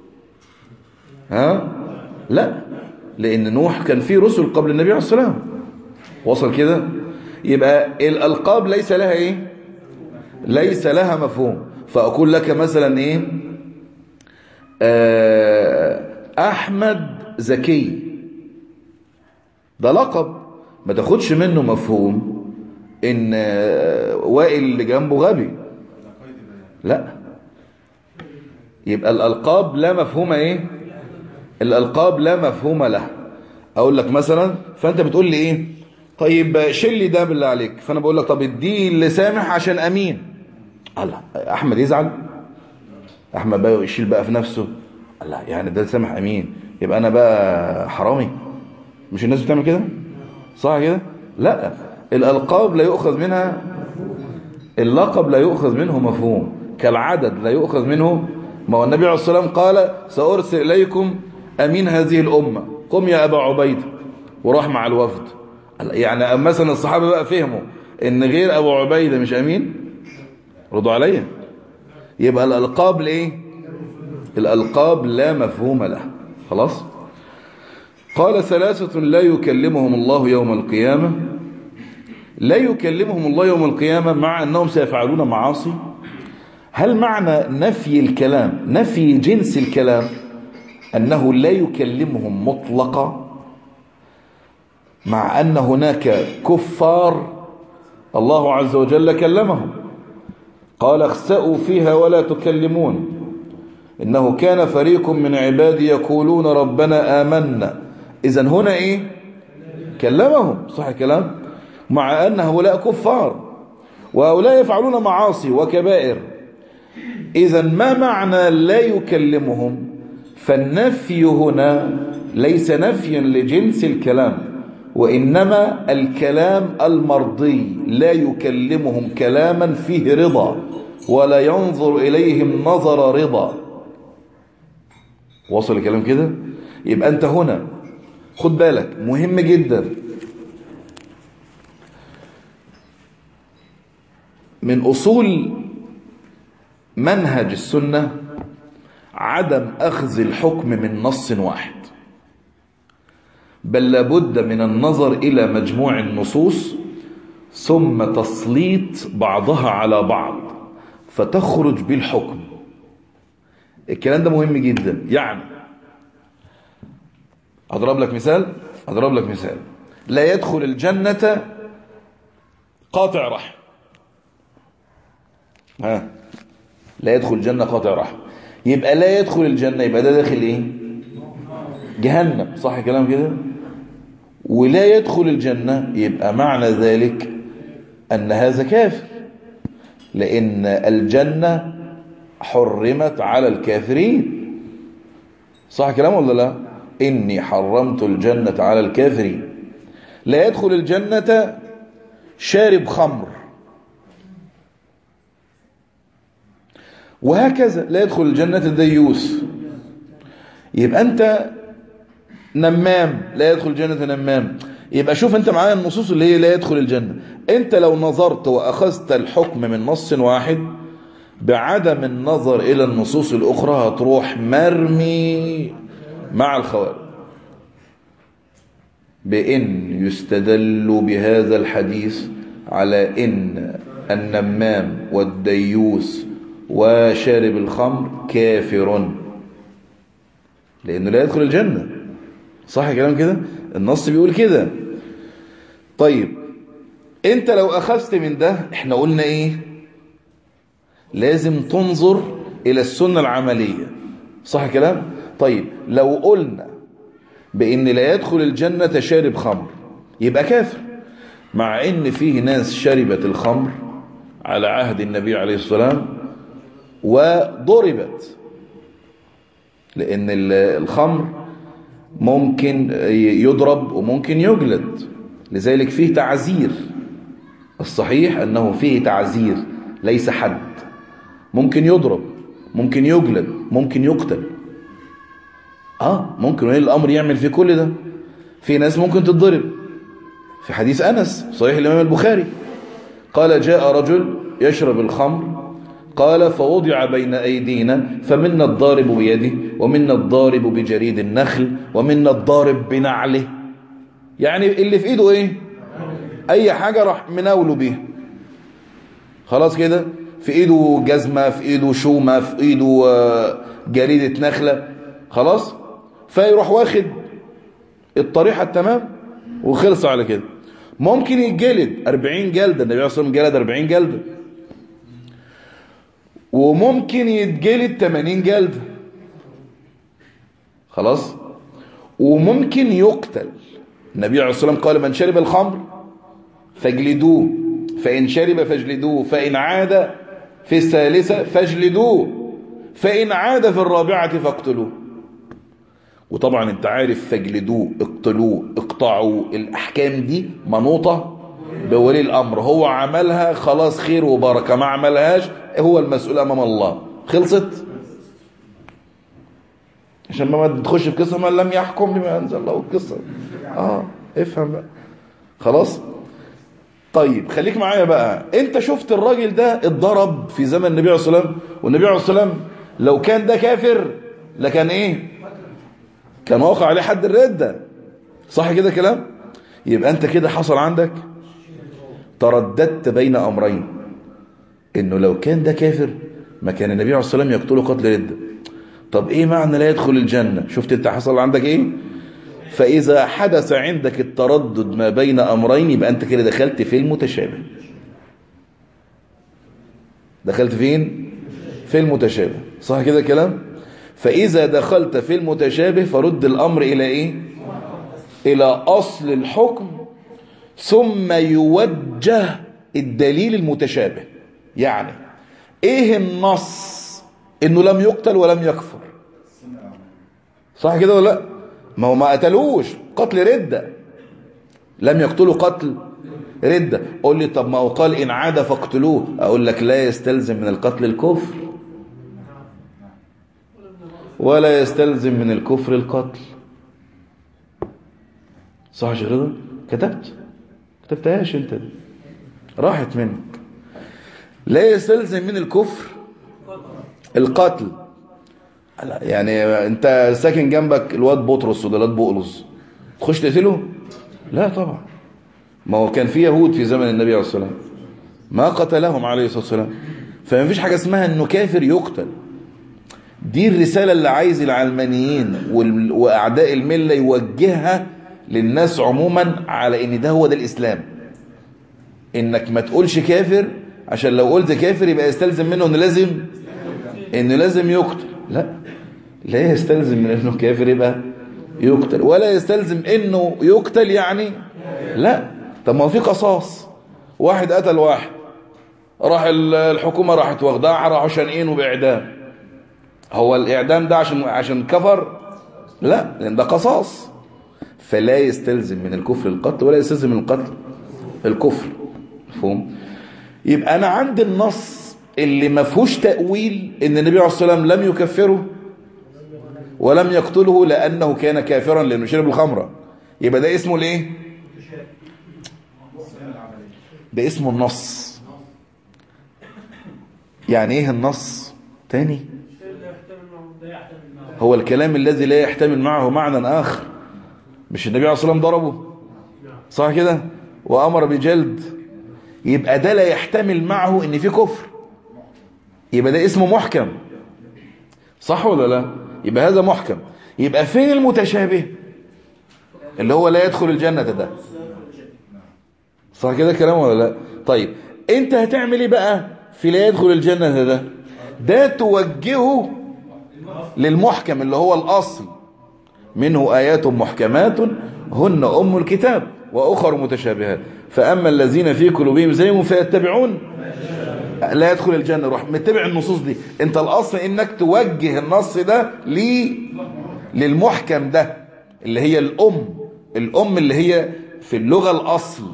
ها لا لأن نوح كان فيه رسل قبل النبي عليه السلام وصل كده يبقى الألقاب ليس لها إيه ليس لها مفهوم فأقول لك مثلا إيه آه أحمد زكي ده لقب ما تاخدش منه مفهوم ان وائل اللي جنبه غبي لا يبقى الالقاب لا مفهوم ايه الالقاب لا مفهوم لها اقول لك مثلا فانت بتقول لي ايه طيب شيل لي ده بالله عليك فانا بقول لك طب اديه اللي سامح عشان امين الله احمد يزعل احمد بقى يشيل بقى في نفسه الله يعني ده سامح امين يبقى انا بقى حرامي مش الناس بتعمل كده صح كده لا الألقاب لا يؤخذ منها اللقب لا يؤخذ منه مفهوم كالعدد لا يؤخذ منه ما هو النبي عليه الصلاة والسلام قال سأرسل إليكم أمين هذه الأمة قم يا أبا عبيد وراح مع الوفد يعني مثلا الصحابة بقى فهموا إن غير أبو عبيدة مش أمين ردوا عليا يبقى الألقاب لإيه الألقاب لا مفهوم لها خلاص قال ثلاثة لا يكلمهم الله يوم القيامة لا يكلمهم الله يوم القيامة مع أنهم سيفعلون معاصي هل معنى نفي الكلام نفي جنس الكلام أنه لا يكلمهم مطلقا مع أن هناك كفار الله عز وجل كلمهم قال اخسأوا فيها ولا تكلمون إنه كان فريق من عبادي يقولون ربنا آمنا إذا هنا إيه كلمهم صح الكلام مع أن هؤلاء كفار وهؤلاء يفعلون معاصي وكبائر إذا ما معنى لا يكلمهم فالنفي هنا ليس نفيا لجنس الكلام وإنما الكلام المرضي لا يكلمهم كلاما فيه رضا ولا ينظر إليهم نظر رضا وصل الكلام كده يبقى أنت هنا خد بالك مهم جدا من أصول منهج السنة عدم أخذ الحكم من نص واحد بل لابد من النظر إلى مجموع النصوص ثم تسليط بعضها على بعض فتخرج بالحكم الكلام ده مهم جدا يعني أضرب لك مثال أضرب لك مثال لا يدخل الجنة قاطع رحم ها لا يدخل الجنة قاطع رحم يبقى لا يدخل الجنة يبقى ده داخل ايه جهنم صح كلام كده ولا يدخل الجنة يبقى معنى ذلك أن هذا كافر لأن الجنة حرمت على الكافرين صح كلام ولا لا إني حرمت الجنة على الكافرين لا يدخل الجنة شارب خمر وهكذا لا يدخل الجنة الديوس يبقى أنت نمام لا يدخل الجنة نمام يبقى شوف أنت معايا النصوص اللي هي لا يدخل الجنة أنت لو نظرت وأخذت الحكم من نص واحد بعدم النظر إلى النصوص الأخرى هتروح مرمي مع الخوارج بإن يستدل بهذا الحديث على إن النمام والديوس وشارب الخمر كافر لأنه لا يدخل الجنة صح كلام كده النص بيقول كده طيب انت لو اخذت من ده احنا قلنا ايه لازم تنظر الى السنة العملية صح كلام طيب لو قلنا بان لا يدخل الجنة شارب خمر يبقى كافر مع ان فيه ناس شربت الخمر على عهد النبي عليه السلام وضربت لان الخمر ممكن يضرب وممكن يجلد لذلك فيه تعزير الصحيح أنه فيه تعزير ليس حد ممكن يضرب ممكن يجلد ممكن يقتل آه ممكن ولي الأمر يعمل في كل ده في ناس ممكن تتضرب في حديث أنس صحيح الإمام البخاري قال جاء رجل يشرب الخمر قال فوضع بين أيدينا فمنا الضارب بيده ومنا الضارب بجريد النخل ومنا الضارب بنعله يعني اللي في ايده ايه اي حاجة راح مناوله بيها خلاص كده في ايده جزمة في ايده شومة في ايده جريدة نخلة خلاص فيروح واخد الطريحة التمام وخلص على كده ممكن يتجلد 40 جلدة النبي عليه الصلاة والسلام جلد 40 جلدة وممكن يتجلد 80 جلدة خلاص وممكن يقتل النبي عليه الصلاة والسلام قال من شرب الخمر فاجلدوه فإن شرب فاجلدوه فإن عاد في الثالثة فاجلدوه فإن عاد في الرابعة فاقتلوه وطبعا انت عارف فاجلدوه اقتلوه اقطعوا الأحكام دي منوطة بولي الأمر هو عملها خلاص خير وبركة ما عملهاش هو المسؤول أمام الله خلصت عشان ما تخش في قصة من لم يحكم بما أنزل الله القصة اه افهم بقى خلاص طيب خليك معايا بقى انت شفت الراجل ده اتضرب في زمن النبي عليه الصلاة والسلام والنبي عليه الصلاة والسلام لو كان ده كافر لكان ايه كان واقع عليه حد الردة صح كده كلام يبقى انت كده حصل عندك ترددت بين امرين انه لو كان ده كافر ما كان النبي عليه الصلاة والسلام يقتله قتل ردة طب ايه معنى لا يدخل الجنة شفت انت حصل عندك ايه فاذا حدث عندك التردد ما بين امرين يبقى انت كده دخلت في المتشابه دخلت فين في المتشابه صح كده كلام فاذا دخلت في المتشابه فرد الامر الى ايه الى اصل الحكم ثم يوجه الدليل المتشابه يعني ايه النص انه لم يقتل ولم يكفر صح كده ولا لا ما هو ما قتلوش قتل ردة لم يقتلوا قتل ردة قول لي طب ما هو قال إن عاد فاقتلوه أقول لك لا يستلزم من القتل الكفر ولا يستلزم من الكفر القتل صح يا رضا كتبت كتبتهاش انت دي راحت منك لا يستلزم من الكفر القتل يعني انت ساكن جنبك الواد بطرس ولا الواد بقلص تخش تقتله لا طبعا ما هو كان في يهود في زمن النبي عليه الصلاه والسلام ما قتلهم عليه الصلاه والسلام فما فيش حاجه اسمها انه كافر يقتل دي الرساله اللي عايز العلمانيين واعداء المله يوجهها للناس عموما على ان ده هو ده الاسلام انك ما تقولش كافر عشان لو قلت كافر يبقى يستلزم منه انه لازم انه لازم يقتل لا لا يستلزم من انه كافر يبقى يقتل ولا يستلزم انه يقتل يعني لا طب ما هو في قصاص واحد قتل واحد راح الحكومة راحت واخداه راحوا شانقينه باعدام هو الاعدام ده عشان عشان كفر لا لان ده قصاص فلا يستلزم من الكفر القتل ولا يستلزم من القتل الكفر مفهوم يبقى انا عندي النص اللي ما فيهوش تأويل ان النبي عليه الصلاة والسلام لم يكفره ولم يقتله لأنه كان كافرا لأنه شرب الخمرة يبقى ده اسمه الايه ده اسمه النص يعني ايه النص تاني هو الكلام الذي لا يحتمل معه معنى آخر مش النبي عليه الصلاة والسلام ضربه صح كده وأمر بجلد يبقى ده لا يحتمل معه ان في كفر يبقى ده اسمه محكم صح ولا لا يبقى هذا محكم يبقى فين المتشابه اللي هو لا يدخل الجنة ده صح كده كلام ولا لا طيب انت هتعمل ايه بقى في لا يدخل الجنة ده ده توجهه للمحكم اللي هو الأصل منه آيات محكمات هن أم الكتاب وأخر متشابهات فأما الذين في قلوبهم زيهم فيتبعون لا يدخل الجنة روح متبع النصوص دي انت الأصل انك توجه النص ده لي للمحكم ده اللي هي الأم الأم اللي هي في اللغة الأصل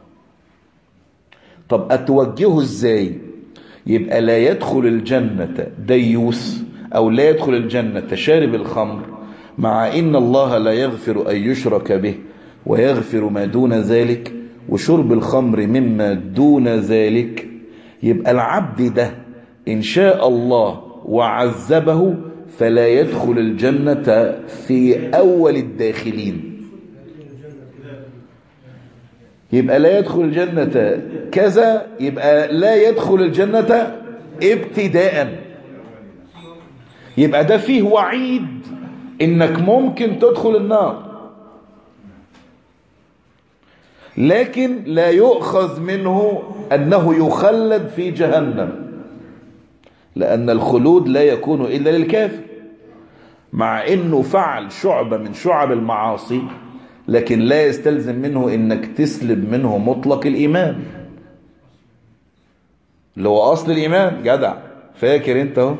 طب أتوجهه ازاي يبقى لا يدخل الجنة ديوس أو لا يدخل الجنة شارب الخمر مع إن الله لا يغفر أن يشرك به ويغفر ما دون ذلك وشرب الخمر مما دون ذلك يبقى العبد ده إن شاء الله وعذبه فلا يدخل الجنة في أول الداخلين يبقى لا يدخل الجنة كذا يبقى لا يدخل الجنة ابتداء يبقى ده فيه وعيد انك ممكن تدخل النار لكن لا يؤخذ منه انه يخلد في جهنم لان الخلود لا يكون الا للكافر مع انه فعل شعبة من شعب المعاصي لكن لا يستلزم منه انك تسلب منه مطلق الايمان اللي هو اصل الايمان جدع فاكر انت اهو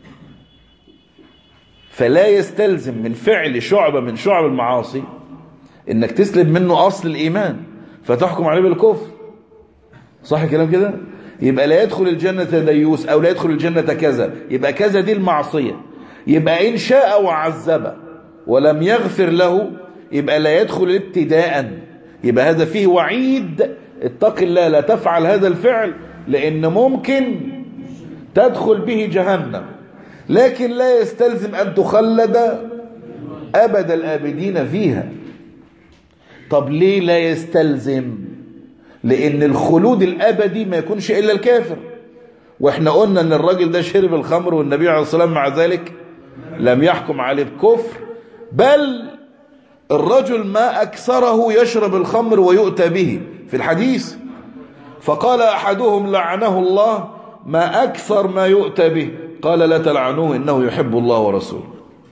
فلا يستلزم من فعل شعبة من شعب المعاصي انك تسلب منه اصل الايمان فتحكم عليه بالكفر صح الكلام كده يبقى لا يدخل الجنة ديوس او لا يدخل الجنة كذا يبقى كذا دي المعصية يبقى ان شاء وعذب ولم يغفر له يبقى لا يدخل ابتداء يبقى هذا فيه وعيد اتق الله لا تفعل هذا الفعل لان ممكن تدخل به جهنم لكن لا يستلزم ان تخلد ابد الابدين فيها طب ليه لا يستلزم لان الخلود الابدي ما يكونش الا الكافر واحنا قلنا ان الراجل ده شرب الخمر والنبي عليه الصلاه والسلام مع ذلك لم يحكم عليه بكفر بل الرجل ما أكثره يشرب الخمر ويؤتى به في الحديث فقال أحدهم لعنه الله ما أكثر ما يؤتى به قال لا تلعنوه إنه يحب الله ورسوله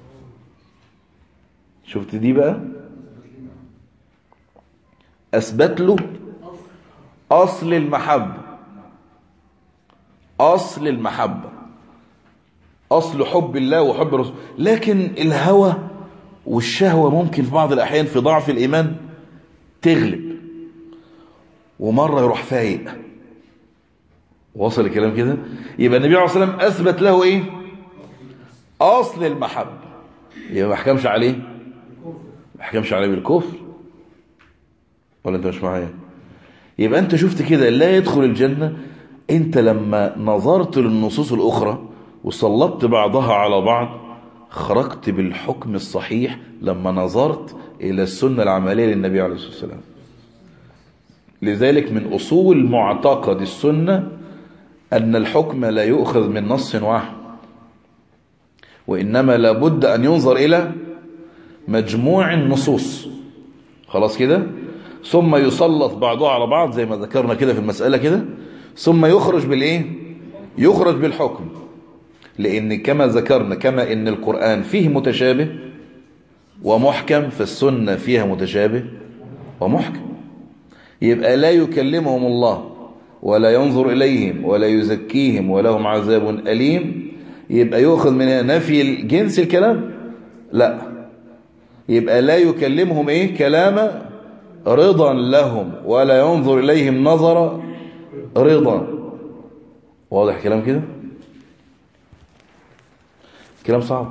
شفت دي بقى أثبت له أصل المحبة أصل المحبة أصل حب الله وحب الرسول لكن الهوى والشهوة ممكن في بعض الأحيان في ضعف الإيمان تغلب ومرة يروح فايق وصل الكلام كده يبقى النبي عليه الصلاة والسلام أثبت له إيه أصل المحبة يبقى ما حكمش عليه ما حكمش عليه بالكفر ولا أنت مش معايا يبقى أنت شفت كده لا يدخل الجنة أنت لما نظرت للنصوص الأخرى وسلطت بعضها على بعض خرجت بالحكم الصحيح لما نظرت إلى السنة العملية للنبي عليه الصلاة والسلام لذلك من أصول معتقد السنة أن الحكم لا يؤخذ من نص واحد وإنما لابد أن ينظر إلى مجموع النصوص خلاص كده ثم يسلط بعضها على بعض زي ما ذكرنا كده في المسألة كده ثم يخرج بالإيه يخرج بالحكم لأن كما ذكرنا كما إن القرآن فيه متشابه ومحكم فالسنة فيها متشابه ومحكم يبقى لا يكلمهم الله ولا ينظر إليهم ولا يزكيهم ولهم عذاب أليم يبقى يؤخذ من نفي جنس الكلام لا يبقى لا يكلمهم إيه كلام رضا لهم ولا ينظر إليهم نظر رضا واضح كلام كده كلام صعب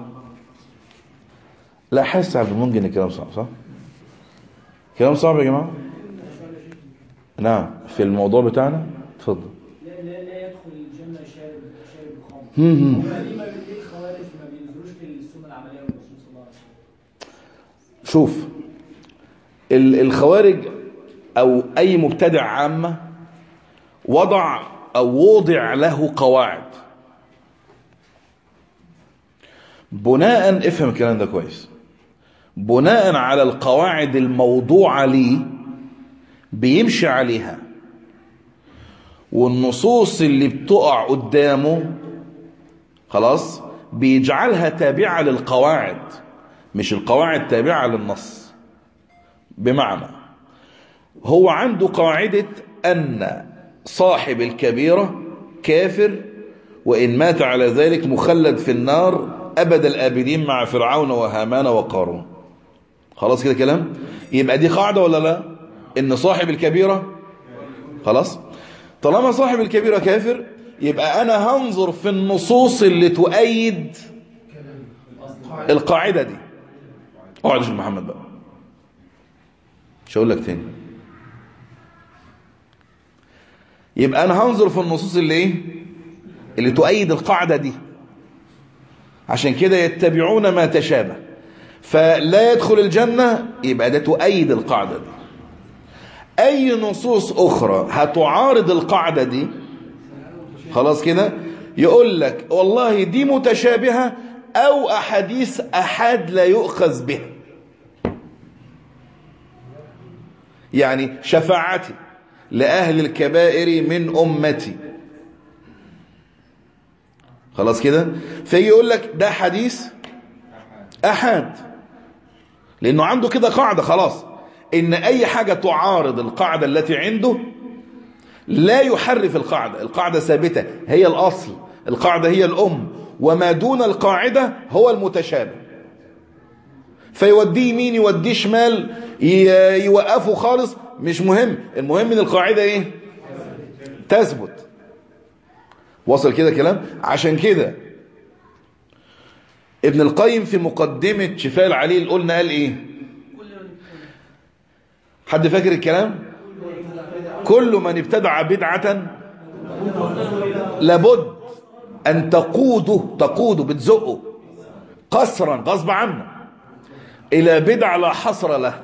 لا حاسس عبد المنجي ان الكلام صعب صح كلام صعب يا جماعه نعم في الموضوع بتاعنا اتفضل لا لا لا يدخل الجنة شارب شارب الخمر هم هم. هم ليه ما ليه الخوارج ما بينزلوش بالسنة العملية والرسول صلى الله عليه وسلم شوف ال- الخوارج او اي مبتدع عامة وضع او وضع له قواعد بناء افهم الكلام ده كويس بناء على القواعد الموضوعة ليه بيمشي عليها والنصوص اللي بتقع قدامه خلاص بيجعلها تابعة للقواعد مش القواعد تابعة للنص بمعنى هو عنده قاعدة أن صاحب الكبيرة كافر وإن مات على ذلك مخلد في النار أبد الآبدين مع فرعون وهامان وقارون خلاص كده كلام يبقى دي قاعدة ولا لا إن صاحب الكبيرة خلاص طالما صاحب الكبيرة كافر يبقى أنا هنظر في النصوص اللي تؤيد القاعدة دي اقعد يا شيخ محمد بقى مش هقول لك تاني يبقى انا هنظر في النصوص اللي ايه اللي تؤيد القاعدة دي عشان كده يتبعون ما تشابه فلا يدخل الجنة يبقى ده تؤيد القاعدة دي اي نصوص اخرى هتعارض القاعدة دي خلاص كده يقول لك والله دي متشابهة او احاديث احاد لا يؤخذ بها يعني شفاعتي لأهل الكبائر من أمتي خلاص كده فيجي يقول لك ده حديث أحد لأنه عنده كده قاعدة خلاص إن أي حاجة تعارض القاعدة التي عنده لا يحرف القاعدة القاعدة ثابتة هي الأصل القاعدة هي الأم وما دون القاعدة هو المتشابه فيوديه يمين يوديه شمال يوقفه خالص مش مهم المهم ان القاعدة ايه تثبت وصل كده كلام عشان كده ابن القيم في مقدمة شفاء العليل قلنا قال ايه حد فاكر الكلام كل من ابتدع بدعة لابد ان تقوده تقوده بتزقه قسرا غصب عنه الى بدع لا حصر له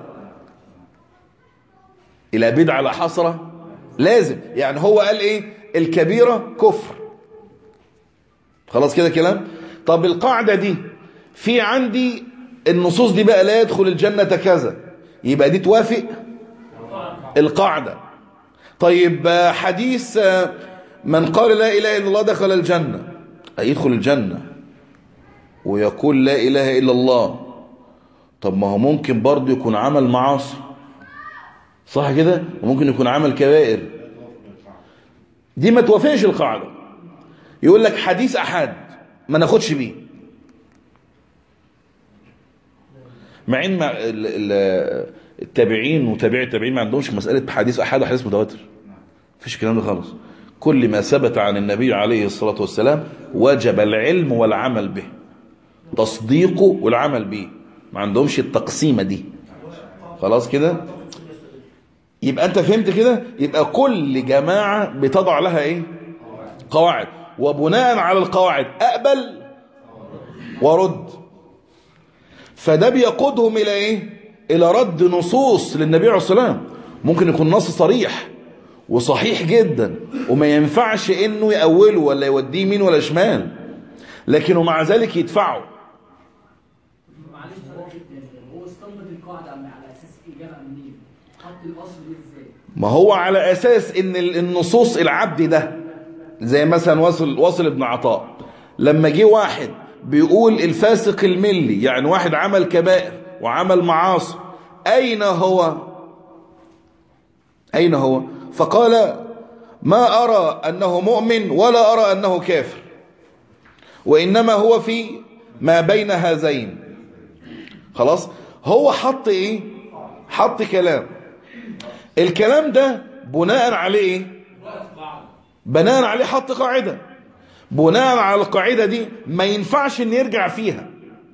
الى بدعة لا حصر لازم يعني هو قال ايه الكبيرة كفر خلاص كده كلام طب القاعدة دي في عندي النصوص دي بقى لا يدخل الجنة كذا يبقى دي توافق القاعدة طيب حديث من قال لا إله إلا الله دخل الجنة يدخل الجنة ويقول لا إله إلا الله طب ما هو ممكن برضه يكون عمل معاصي صح كده وممكن يكون عمل كبائر دي ما توافقش القاعدة يقول لك حديث أحد ما ناخدش بيه مع ان التابعين وتابعي التابعين ما عندهمش مسألة حديث أحد وحديث متواتر مفيش الكلام ده خالص كل ما ثبت عن النبي عليه الصلاة والسلام وجب العلم والعمل به تصديقه والعمل به ما عندهمش التقسيمة دي خلاص كده يبقى انت فهمت كده يبقى كل جماعة بتضع لها ايه قواعد وبناء على القواعد اقبل ورد فده بيقودهم الى ايه الى رد نصوص للنبي عليه الصلاة والسلام ممكن يكون نص صريح وصحيح جدا وما ينفعش انه يأوله ولا يوديه يمين ولا شمال لكنه مع ذلك يدفعه معلش سؤال جدا هو استنبط القاعده على اساس اجابه منين؟ حط الاصل دي ازاي؟ ما هو على اساس ان النصوص العبد ده زي مثلا وصل وصل ابن عطاء لما جه واحد بيقول الفاسق الملي يعني واحد عمل كبائر وعمل معاصي اين هو اين هو فقال ما ارى انه مؤمن ولا ارى انه كافر وانما هو في ما بين هذين خلاص هو حط ايه حط كلام الكلام ده بناء عليه ايه بناء عليه حط قاعدة بناء على القاعدة دي ما ينفعش ان يرجع فيها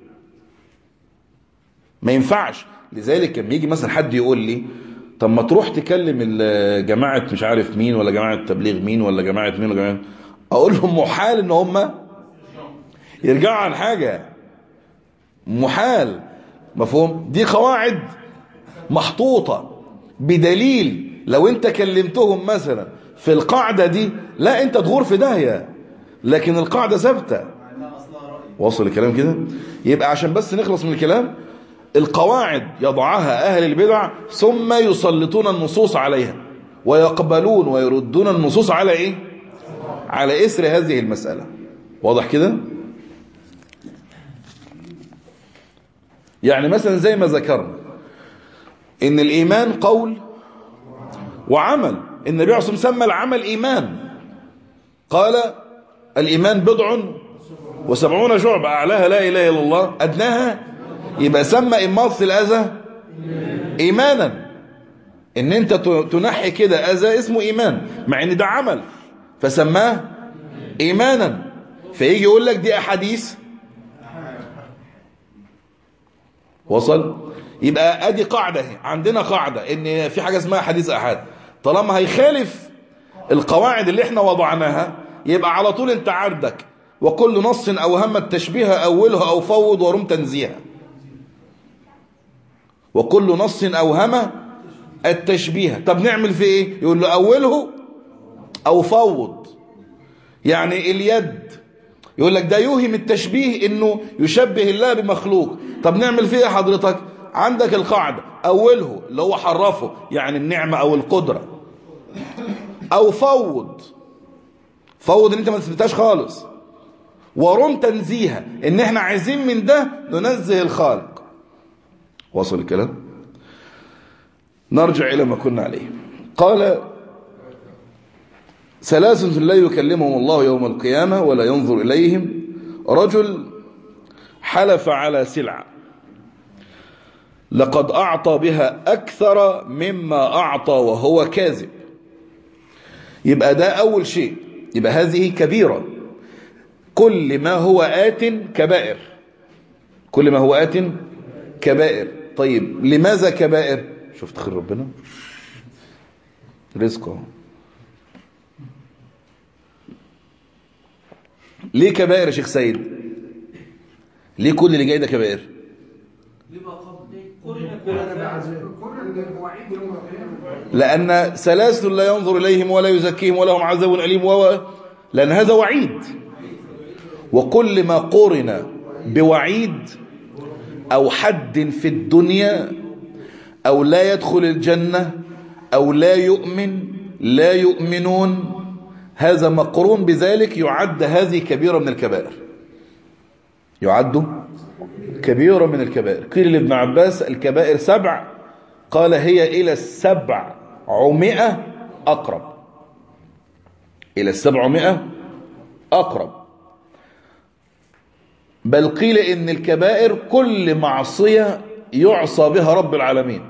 ما ينفعش لذلك لما يجي مثلا حد يقول لي طب ما تروح تكلم جماعة مش عارف مين ولا جماعة تبليغ مين ولا جماعة مين ولا جماعة اقول لهم محال ان هم يرجعوا عن حاجة محال مفهوم دي قواعد محطوطة بدليل لو انت كلمتهم مثلا في القاعدة دي لا انت تغور في داهية لكن القاعدة ثابتة وصل الكلام كده يبقى عشان بس نخلص من الكلام القواعد يضعها اهل البدع ثم يسلطون النصوص عليها ويقبلون ويردون النصوص على ايه على إثر هذه المسألة واضح كده يعني مثلا زي ما ذكرنا ان الايمان قول وعمل النبي عليه الصلاة والسلام سمى العمل ايمان قال الايمان بضع وسبعون شعب اعلاها لا اله الا الله ادناها يبقى سمى اماطه الاذى ايمانا ان انت تنحي كده اذى اسمه ايمان مع ان ده عمل فسماه ايمانا فيجي يقول لك دي احاديث وصل يبقى ادي قاعده اهي عندنا قاعده ان في حاجه اسمها حديث احاد طالما هيخالف القواعد اللي احنا وضعناها يبقى على طول انت عندك وكل نص اوهم التشبيه اولها او فوض ورم تنزيها وكل نص اوهم التشبيه طب نعمل في ايه يقول له اوله او فوض يعني اليد يقول لك ده يوهم التشبيه انه يشبه الله بمخلوق طب نعمل فيه ايه حضرتك عندك القاعدة اوله اللي هو حرفه يعني النعمة او القدرة او فوض فوض ان انت ما تثبتهاش خالص ورم تنزيها ان احنا عايزين من ده ننزه الخالق وصل الكلام نرجع الى ما كنا عليه قال ثلاثة لا يكلمهم الله يوم القيامة ولا ينظر إليهم رجل حلف على سلعة لقد أعطى بها أكثر مما أعطى وهو كاذب يبقى ده أول شيء يبقى هذه كبيرة كل ما هو آت كبائر كل ما هو آت كبائر طيب لماذا كبائر شفت خير ربنا رزقه ليه كبائر يا شيخ سيد ليه كل اللي جاي ده كبائر لأن ثلاث لا ينظر إليهم ولا يزكيهم ولهم عذاب أليم و لأن هذا وعيد وكل ما قرن بوعيد أو حد في الدنيا أو لا يدخل الجنة أو لا يؤمن لا يؤمنون هذا مقرون بذلك يعد هذه كبيرة من الكبائر يعد كبيرة من الكبائر قيل لابن عباس الكبائر سبع قال هي إلى السبع عمئة أقرب إلى السبعمائة أقرب بل قيل إن الكبائر كل معصية يعصى بها رب العالمين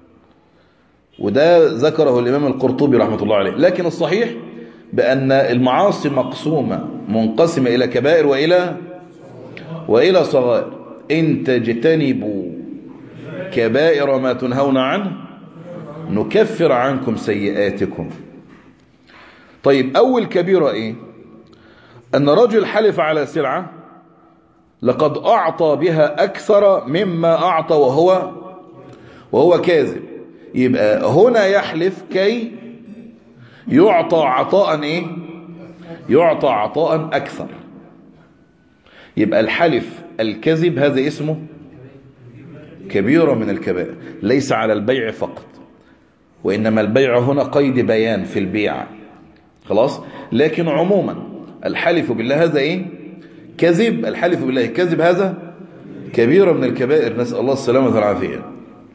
وده ذكره الإمام القرطبي رحمة الله عليه لكن الصحيح بأن المعاصي مقسومة منقسمة إلى كبائر وإلى وإلى صغائر إن تجتنبوا كبائر ما تنهون عنه نكفر عنكم سيئاتكم طيب أول كبيرة إيه أن رجل حلف على سلعة لقد أعطى بها أكثر مما أعطى وهو وهو كاذب يبقى هنا يحلف كي يعطى عطاء ايه يعطى عطاء اكثر يبقى الحلف الكذب هذا اسمه كبيرة من الكبائر ليس على البيع فقط وإنما البيع هنا قيد بيان في البيع خلاص لكن عموما الحلف بالله هذا ايه كذب الحلف بالله كذب هذا كبيرة من الكبائر نسأل الله السلامة والعافية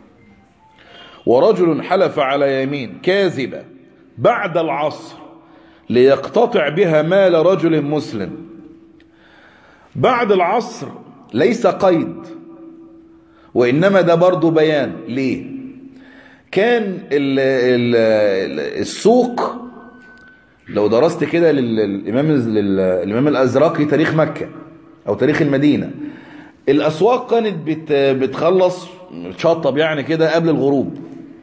ورجل حلف على يمين كاذبة بعد العصر ليقتطع بها مال رجل مسلم بعد العصر ليس قيد وإنما ده برضو بيان ليه كان ال ال السوق لو درست كده للإمام, للإمام الأزرقي تاريخ مكة أو تاريخ المدينة الأسواق كانت بت بتخلص تشطب يعني كده قبل الغروب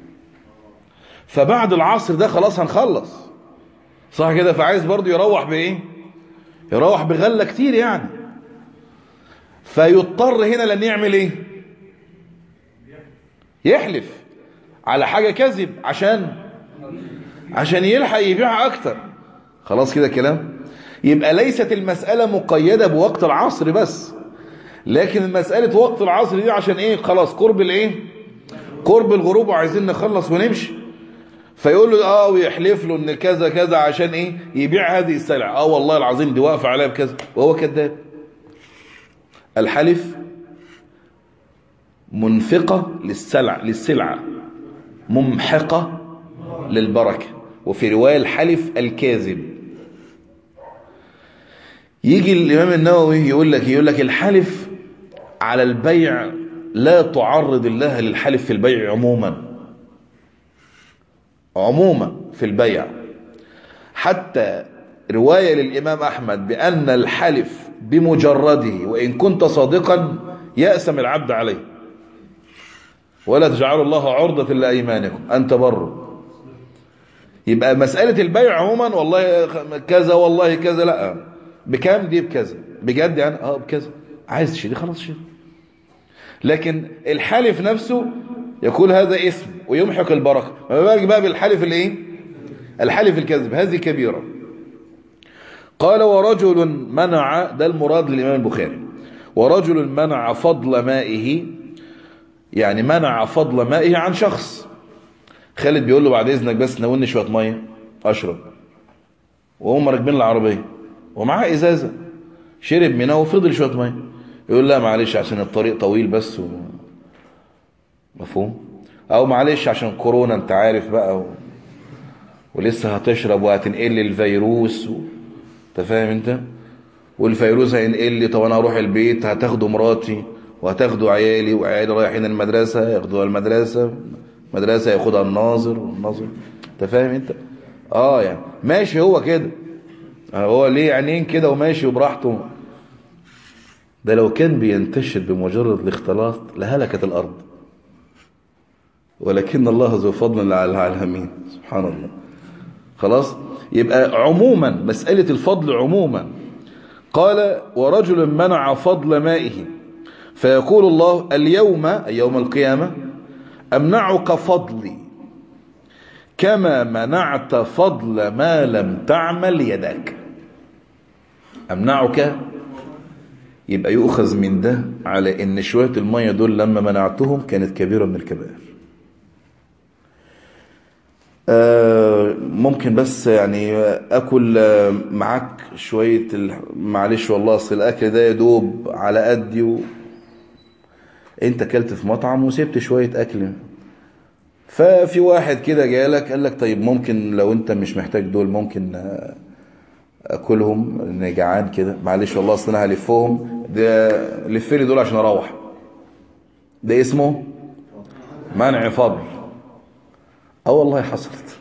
فبعد العصر ده خلاص هنخلص صح كده فعايز برضو يروح بايه يروح بغلة كتير يعني فيضطر هنا لان يعمل ايه يحلف على حاجة كذب عشان عشان يلحق يبيع اكتر خلاص كده كلام يبقى ليست المسألة مقيدة بوقت العصر بس لكن مسألة وقت العصر دي عشان ايه خلاص قرب الايه قرب الغروب وعايزين نخلص ونمشي فيقول له اه ويحلف له ان كذا كذا عشان ايه يبيع هذه السلعه اه والله العظيم دي واقفه عليها بكذا وهو كذاب الحلف منفقه للسلع للسلعه ممحقه للبركه وفي روايه الحلف الكاذب يجي الامام النووي يقول لك يقول لك الحلف على البيع لا تعرض الله للحلف في البيع عموما عموما في البيع حتى رواية للإمام أحمد بأن الحلف بمجرده وإن كنت صادقا يأسم العبد عليه ولا تجعلوا الله عرضة لأيمانكم أن تبروا يبقى مسألة البيع عموما والله كذا والله كذا لا بكام دي بكذا بجد يعني اه بكذا عايز تشتري خلاص شتري لكن الحلف نفسه يقول هذا اسم ويمحق البركه ما بالك بقى بالحلف الايه الحلف الكذب هذه كبيره قال ورجل منع ده المراد للامام البخاري ورجل منع فضل مائه يعني منع فضل مائه عن شخص خالد بيقول له بعد اذنك بس ناولني شويه ميه اشرب وهم راكبين العربيه ومعاه ازازه شرب منها وفضل شويه ميه يقول لا معلش عشان الطريق طويل بس و... مفهوم او معلش عشان كورونا انت عارف بقى و... ولسه هتشرب وهتنقل لي الفيروس و... انت فاهم انت والفيروس هينقل لي طب انا هروح البيت هتاخدوا مراتي وهتاخدوا عيالي وعيالي رايحين المدرسه ياخدوها المدرسه مدرسه ياخدها الناظر والناظر انت فاهم انت اه يعني ماشي هو كده هو ليه عينين كده وماشي وبراحته ده لو كان بينتشر بمجرد الاختلاط لهلكت الارض ولكن الله ذو فضل على العالمين سبحان الله خلاص يبقى عموما مسألة الفضل عموما قال ورجل منع فضل مائه فيقول الله اليوم أي يوم القيامة أمنعك فضلي كما منعت فضل ما لم تعمل يدك أمنعك يبقى يؤخذ من ده على ان شوية المية دول لما منعتهم كانت كبيرة من الكبائر آه ممكن بس يعني اكل معاك شوية معلش والله اصل الاكل ده يدوب على قدي و... انت اكلت في مطعم وسبت شوية اكل ففي واحد كده جالك قال لك طيب ممكن لو انت مش محتاج دول ممكن اكلهم لان جعان كده معلش والله اصل انا هلفهم ده لف لي دول عشان اروح ده اسمه منع فضل اه والله حصلت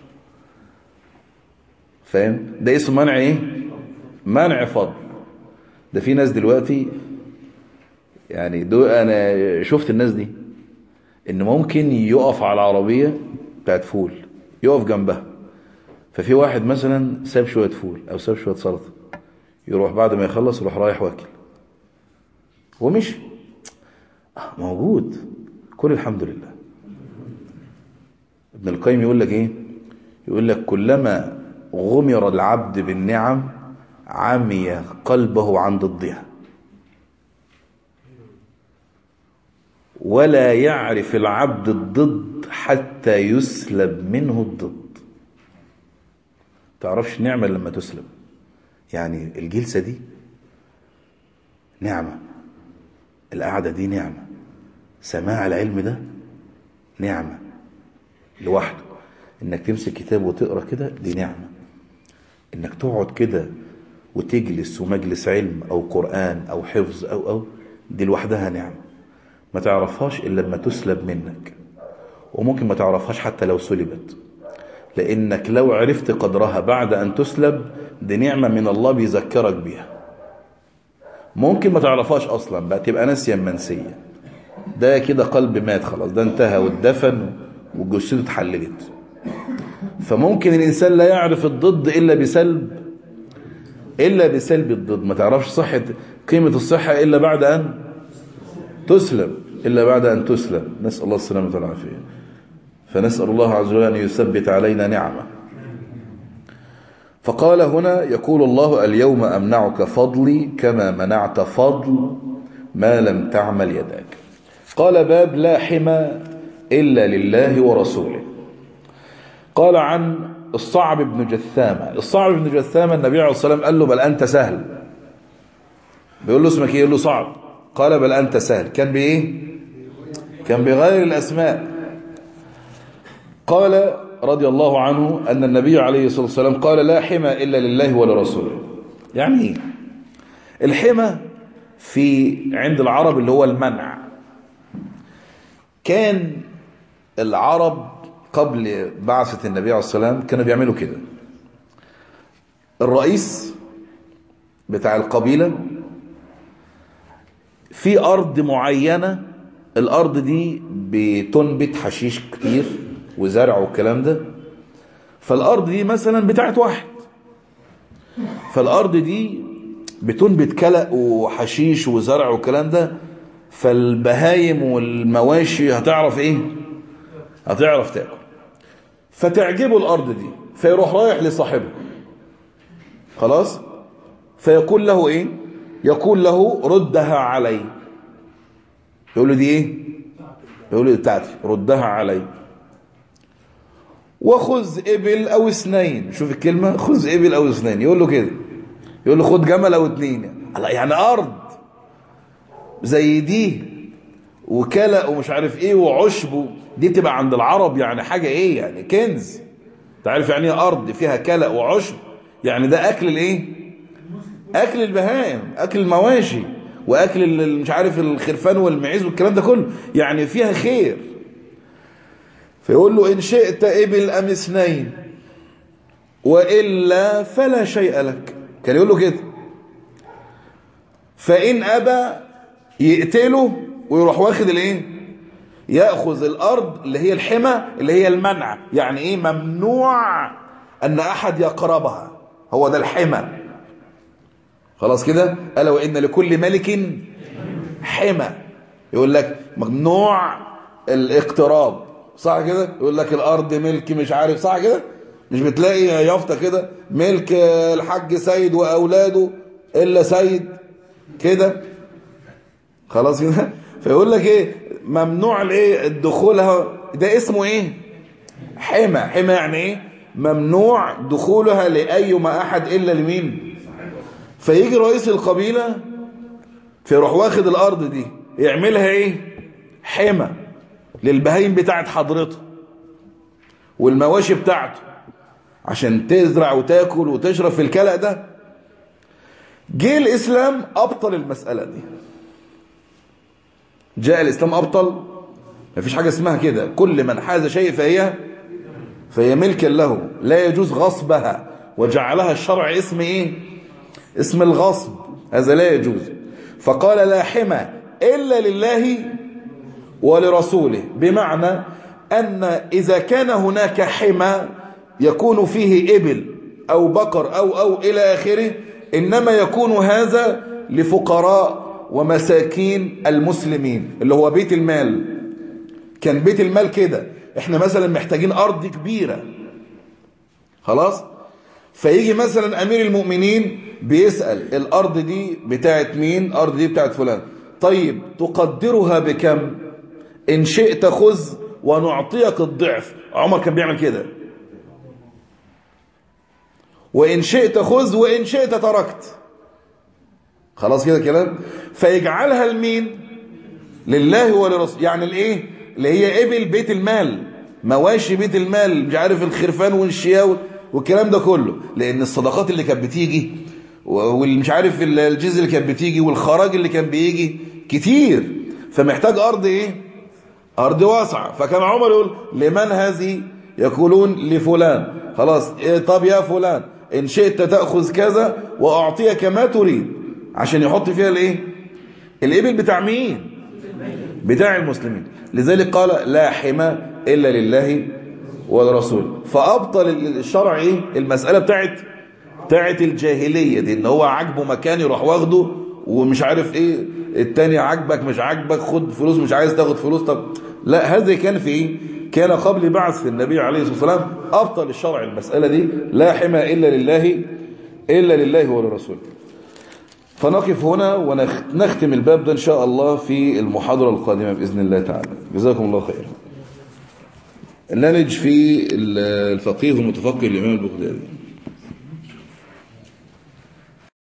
فاهم ده اسمه منع ايه منع فضل ده في ناس دلوقتي يعني دول انا شفت الناس دي ان ممكن يقف على العربيه بتاعت فول يقف جنبها ففي واحد مثلا ساب شويه فول او ساب شويه سلطه يروح بعد ما يخلص يروح رايح واكل ومشي موجود كل الحمد لله ابن القيم يقول لك ايه يقول لك كلما غمر العبد بالنعم عمي قلبه عن ضدها ولا يعرف العبد الضد حتى يسلب منه الضد تعرفش نعمة لما تسلب يعني الجلسة دي نعمة القعدة دي نعمة سماع العلم ده نعمة لوحده انك تمسك كتاب وتقرا كده دي نعمة انك تقعد كده وتجلس ومجلس علم او قرآن او حفظ او او دي لوحدها نعمة ما تعرفهاش الا لما تسلب منك وممكن ما تعرفهاش حتى لو سلبت لانك لو عرفت قدرها بعد ان تسلب دي نعمة من الله بيذكرك بيها ممكن ما تعرفهاش اصلا بقى تبقى ناسيا منسيا ده كده قلب مات خلاص ده انتهى واتدفن وجثته اتحللت فممكن الانسان لا يعرف الضد الا بسلب الا بسلب الضد ما تعرفش صحة قيمة الصحة الا بعد ان تسلب الا بعد ان تسلب نسأل الله السلامة والعافية فنسأل الله عز وجل ان يثبت علينا نعمه فقال هنا يقول الله اليوم أمنعك فضلي كما منعت فضل ما لم تعمل يداك قال باب لا حمى إلا لله ورسوله قال عن الصعب بن جثامة الصعب بن جثامة النبي عليه الصلاة والسلام قال له بل أنت سهل بيقول له اسمك ايه يقول له صعب قال بل أنت سهل كان بإيه كان بغير الأسماء قال رضي الله عنه أن النبي عليه الصلاة والسلام قال لا حمى إلا لله ولرسوله يعني ايه الحمى في عند العرب اللي هو المنع كان العرب قبل بعثة النبي عليه الصلاة والسلام كانوا بيعملوا كده الرئيس بتاع القبيلة في أرض معينة الأرض دي بتنبت حشيش كتير وزرع والكلام ده فالأرض دي مثلا بتاعت واحد فالأرض دي بتنبت كلق وحشيش وزرع والكلام ده فالبهايم والمواشي هتعرف ايه هتعرف تاكل فتعجبه الأرض دي فيروح رايح لصاحبه خلاص فيقول له ايه يقول له ردها علي يقول له دي ايه يقول له دي بتاعتي ردها علي وخذ ابل او اثنين شوف الكلمة خذ ابل او اثنين يقول له كده يقول له خد جمل او اتنين يعني, يعني ارض زي دي وكلق ومش عارف ايه وعشب دي بتبقى عند العرب يعني حاجة ايه يعني كنز تعرف يعني ايه ارض فيها كلق وعشب يعني ده اكل الايه اكل البهائم اكل المواشي واكل مش عارف الخرفان والمعيز والكلام ده كله يعني فيها خير فيقول له ان شئت ابل ام اثنين والا فلا شيء لك كان يقول له كده فان ابى يقتله ويروح واخد الايه ياخذ الارض اللي هي الحمى اللي هي المنع يعني ايه ممنوع ان احد يقربها هو ده الحمى خلاص كده الا وان لكل ملك حمى يقول لك ممنوع الاقتراب صح كده يقول لك الارض ملك مش عارف صح كده مش بتلاقي يافطه كده ملك الحاج سيد واولاده الا سيد كده خلاص كده فيقول لك ايه ممنوع الايه الدخولها ده اسمه ايه حمى حمى يعني ايه ممنوع دخولها لايما احد الا لمين فيجي رئيس القبيله فيروح واخد الارض دي يعملها ايه حمى للبهايم بتاعت حضرته والمواشي بتاعته عشان تزرع وتاكل وتشرب في الكلأ ده جه الإسلام أبطل المسألة دي جاء الإسلام أبطل مفيش حاجة اسمها كده كل من حاز شيء فهي فهي ملك له لا يجوز غصبها وجعلها الشرع اسم ايه اسم الغصب هذا لا يجوز فقال لا حمى إلا لله ولرسوله بمعنى أن إذا كان هناك حمى يكون فيه إبل أو بقر أو أو إلى آخره إنما يكون هذا لفقراء ومساكين المسلمين اللي هو بيت المال كان بيت المال كده احنا مثلا محتاجين أرض كبيرة خلاص فيجي مثلا أمير المؤمنين بيسأل الأرض دي بتاعت مين الأرض دي بتاعت فلان طيب تقدرها بكم إن شئت خذ ونعطيك الضعف عمر كان بيعمل كده وإن شئت خذ وإن شئت تركت خلاص كده كلام فيجعلها لمين لله ولرسول يعني الايه اللي هي ابل بيت المال مواشي بيت المال مش عارف الخرفان والشياو والكلام ده كله لان الصدقات اللي كانت بتيجي والمش عارف الجزء اللي كانت بتيجي والخراج اللي كان بيجي كتير فمحتاج ارض ايه ارض واسعه فكان عمر يقول لمن هذه يقولون لفلان خلاص إيه طب يا فلان ان شئت تاخذ كذا واعطيك ما تريد عشان يحط فيها الايه الابل بتاع مين بتاع المسلمين لذلك قال لا حمى الا لله والرسول فابطل الشرع ايه المساله بتاعت بتاعت الجاهليه دي ان هو عاجبه مكان يروح واخده ومش عارف ايه التاني عاجبك مش عاجبك خد فلوس مش عايز تاخد فلوس طب لا هذا كان في ايه كان قبل بعث النبي عليه الصلاه والسلام ابطل الشرع المساله دي لا حمى الا لله الا لله ولرسوله فنقف هنا ونختم الباب ده إن شاء الله في المحاضرة القادمة بإذن الله تعالى جزاكم الله خيرا لا نج في ال- الفقيه ومتفقه الإمام البغدادي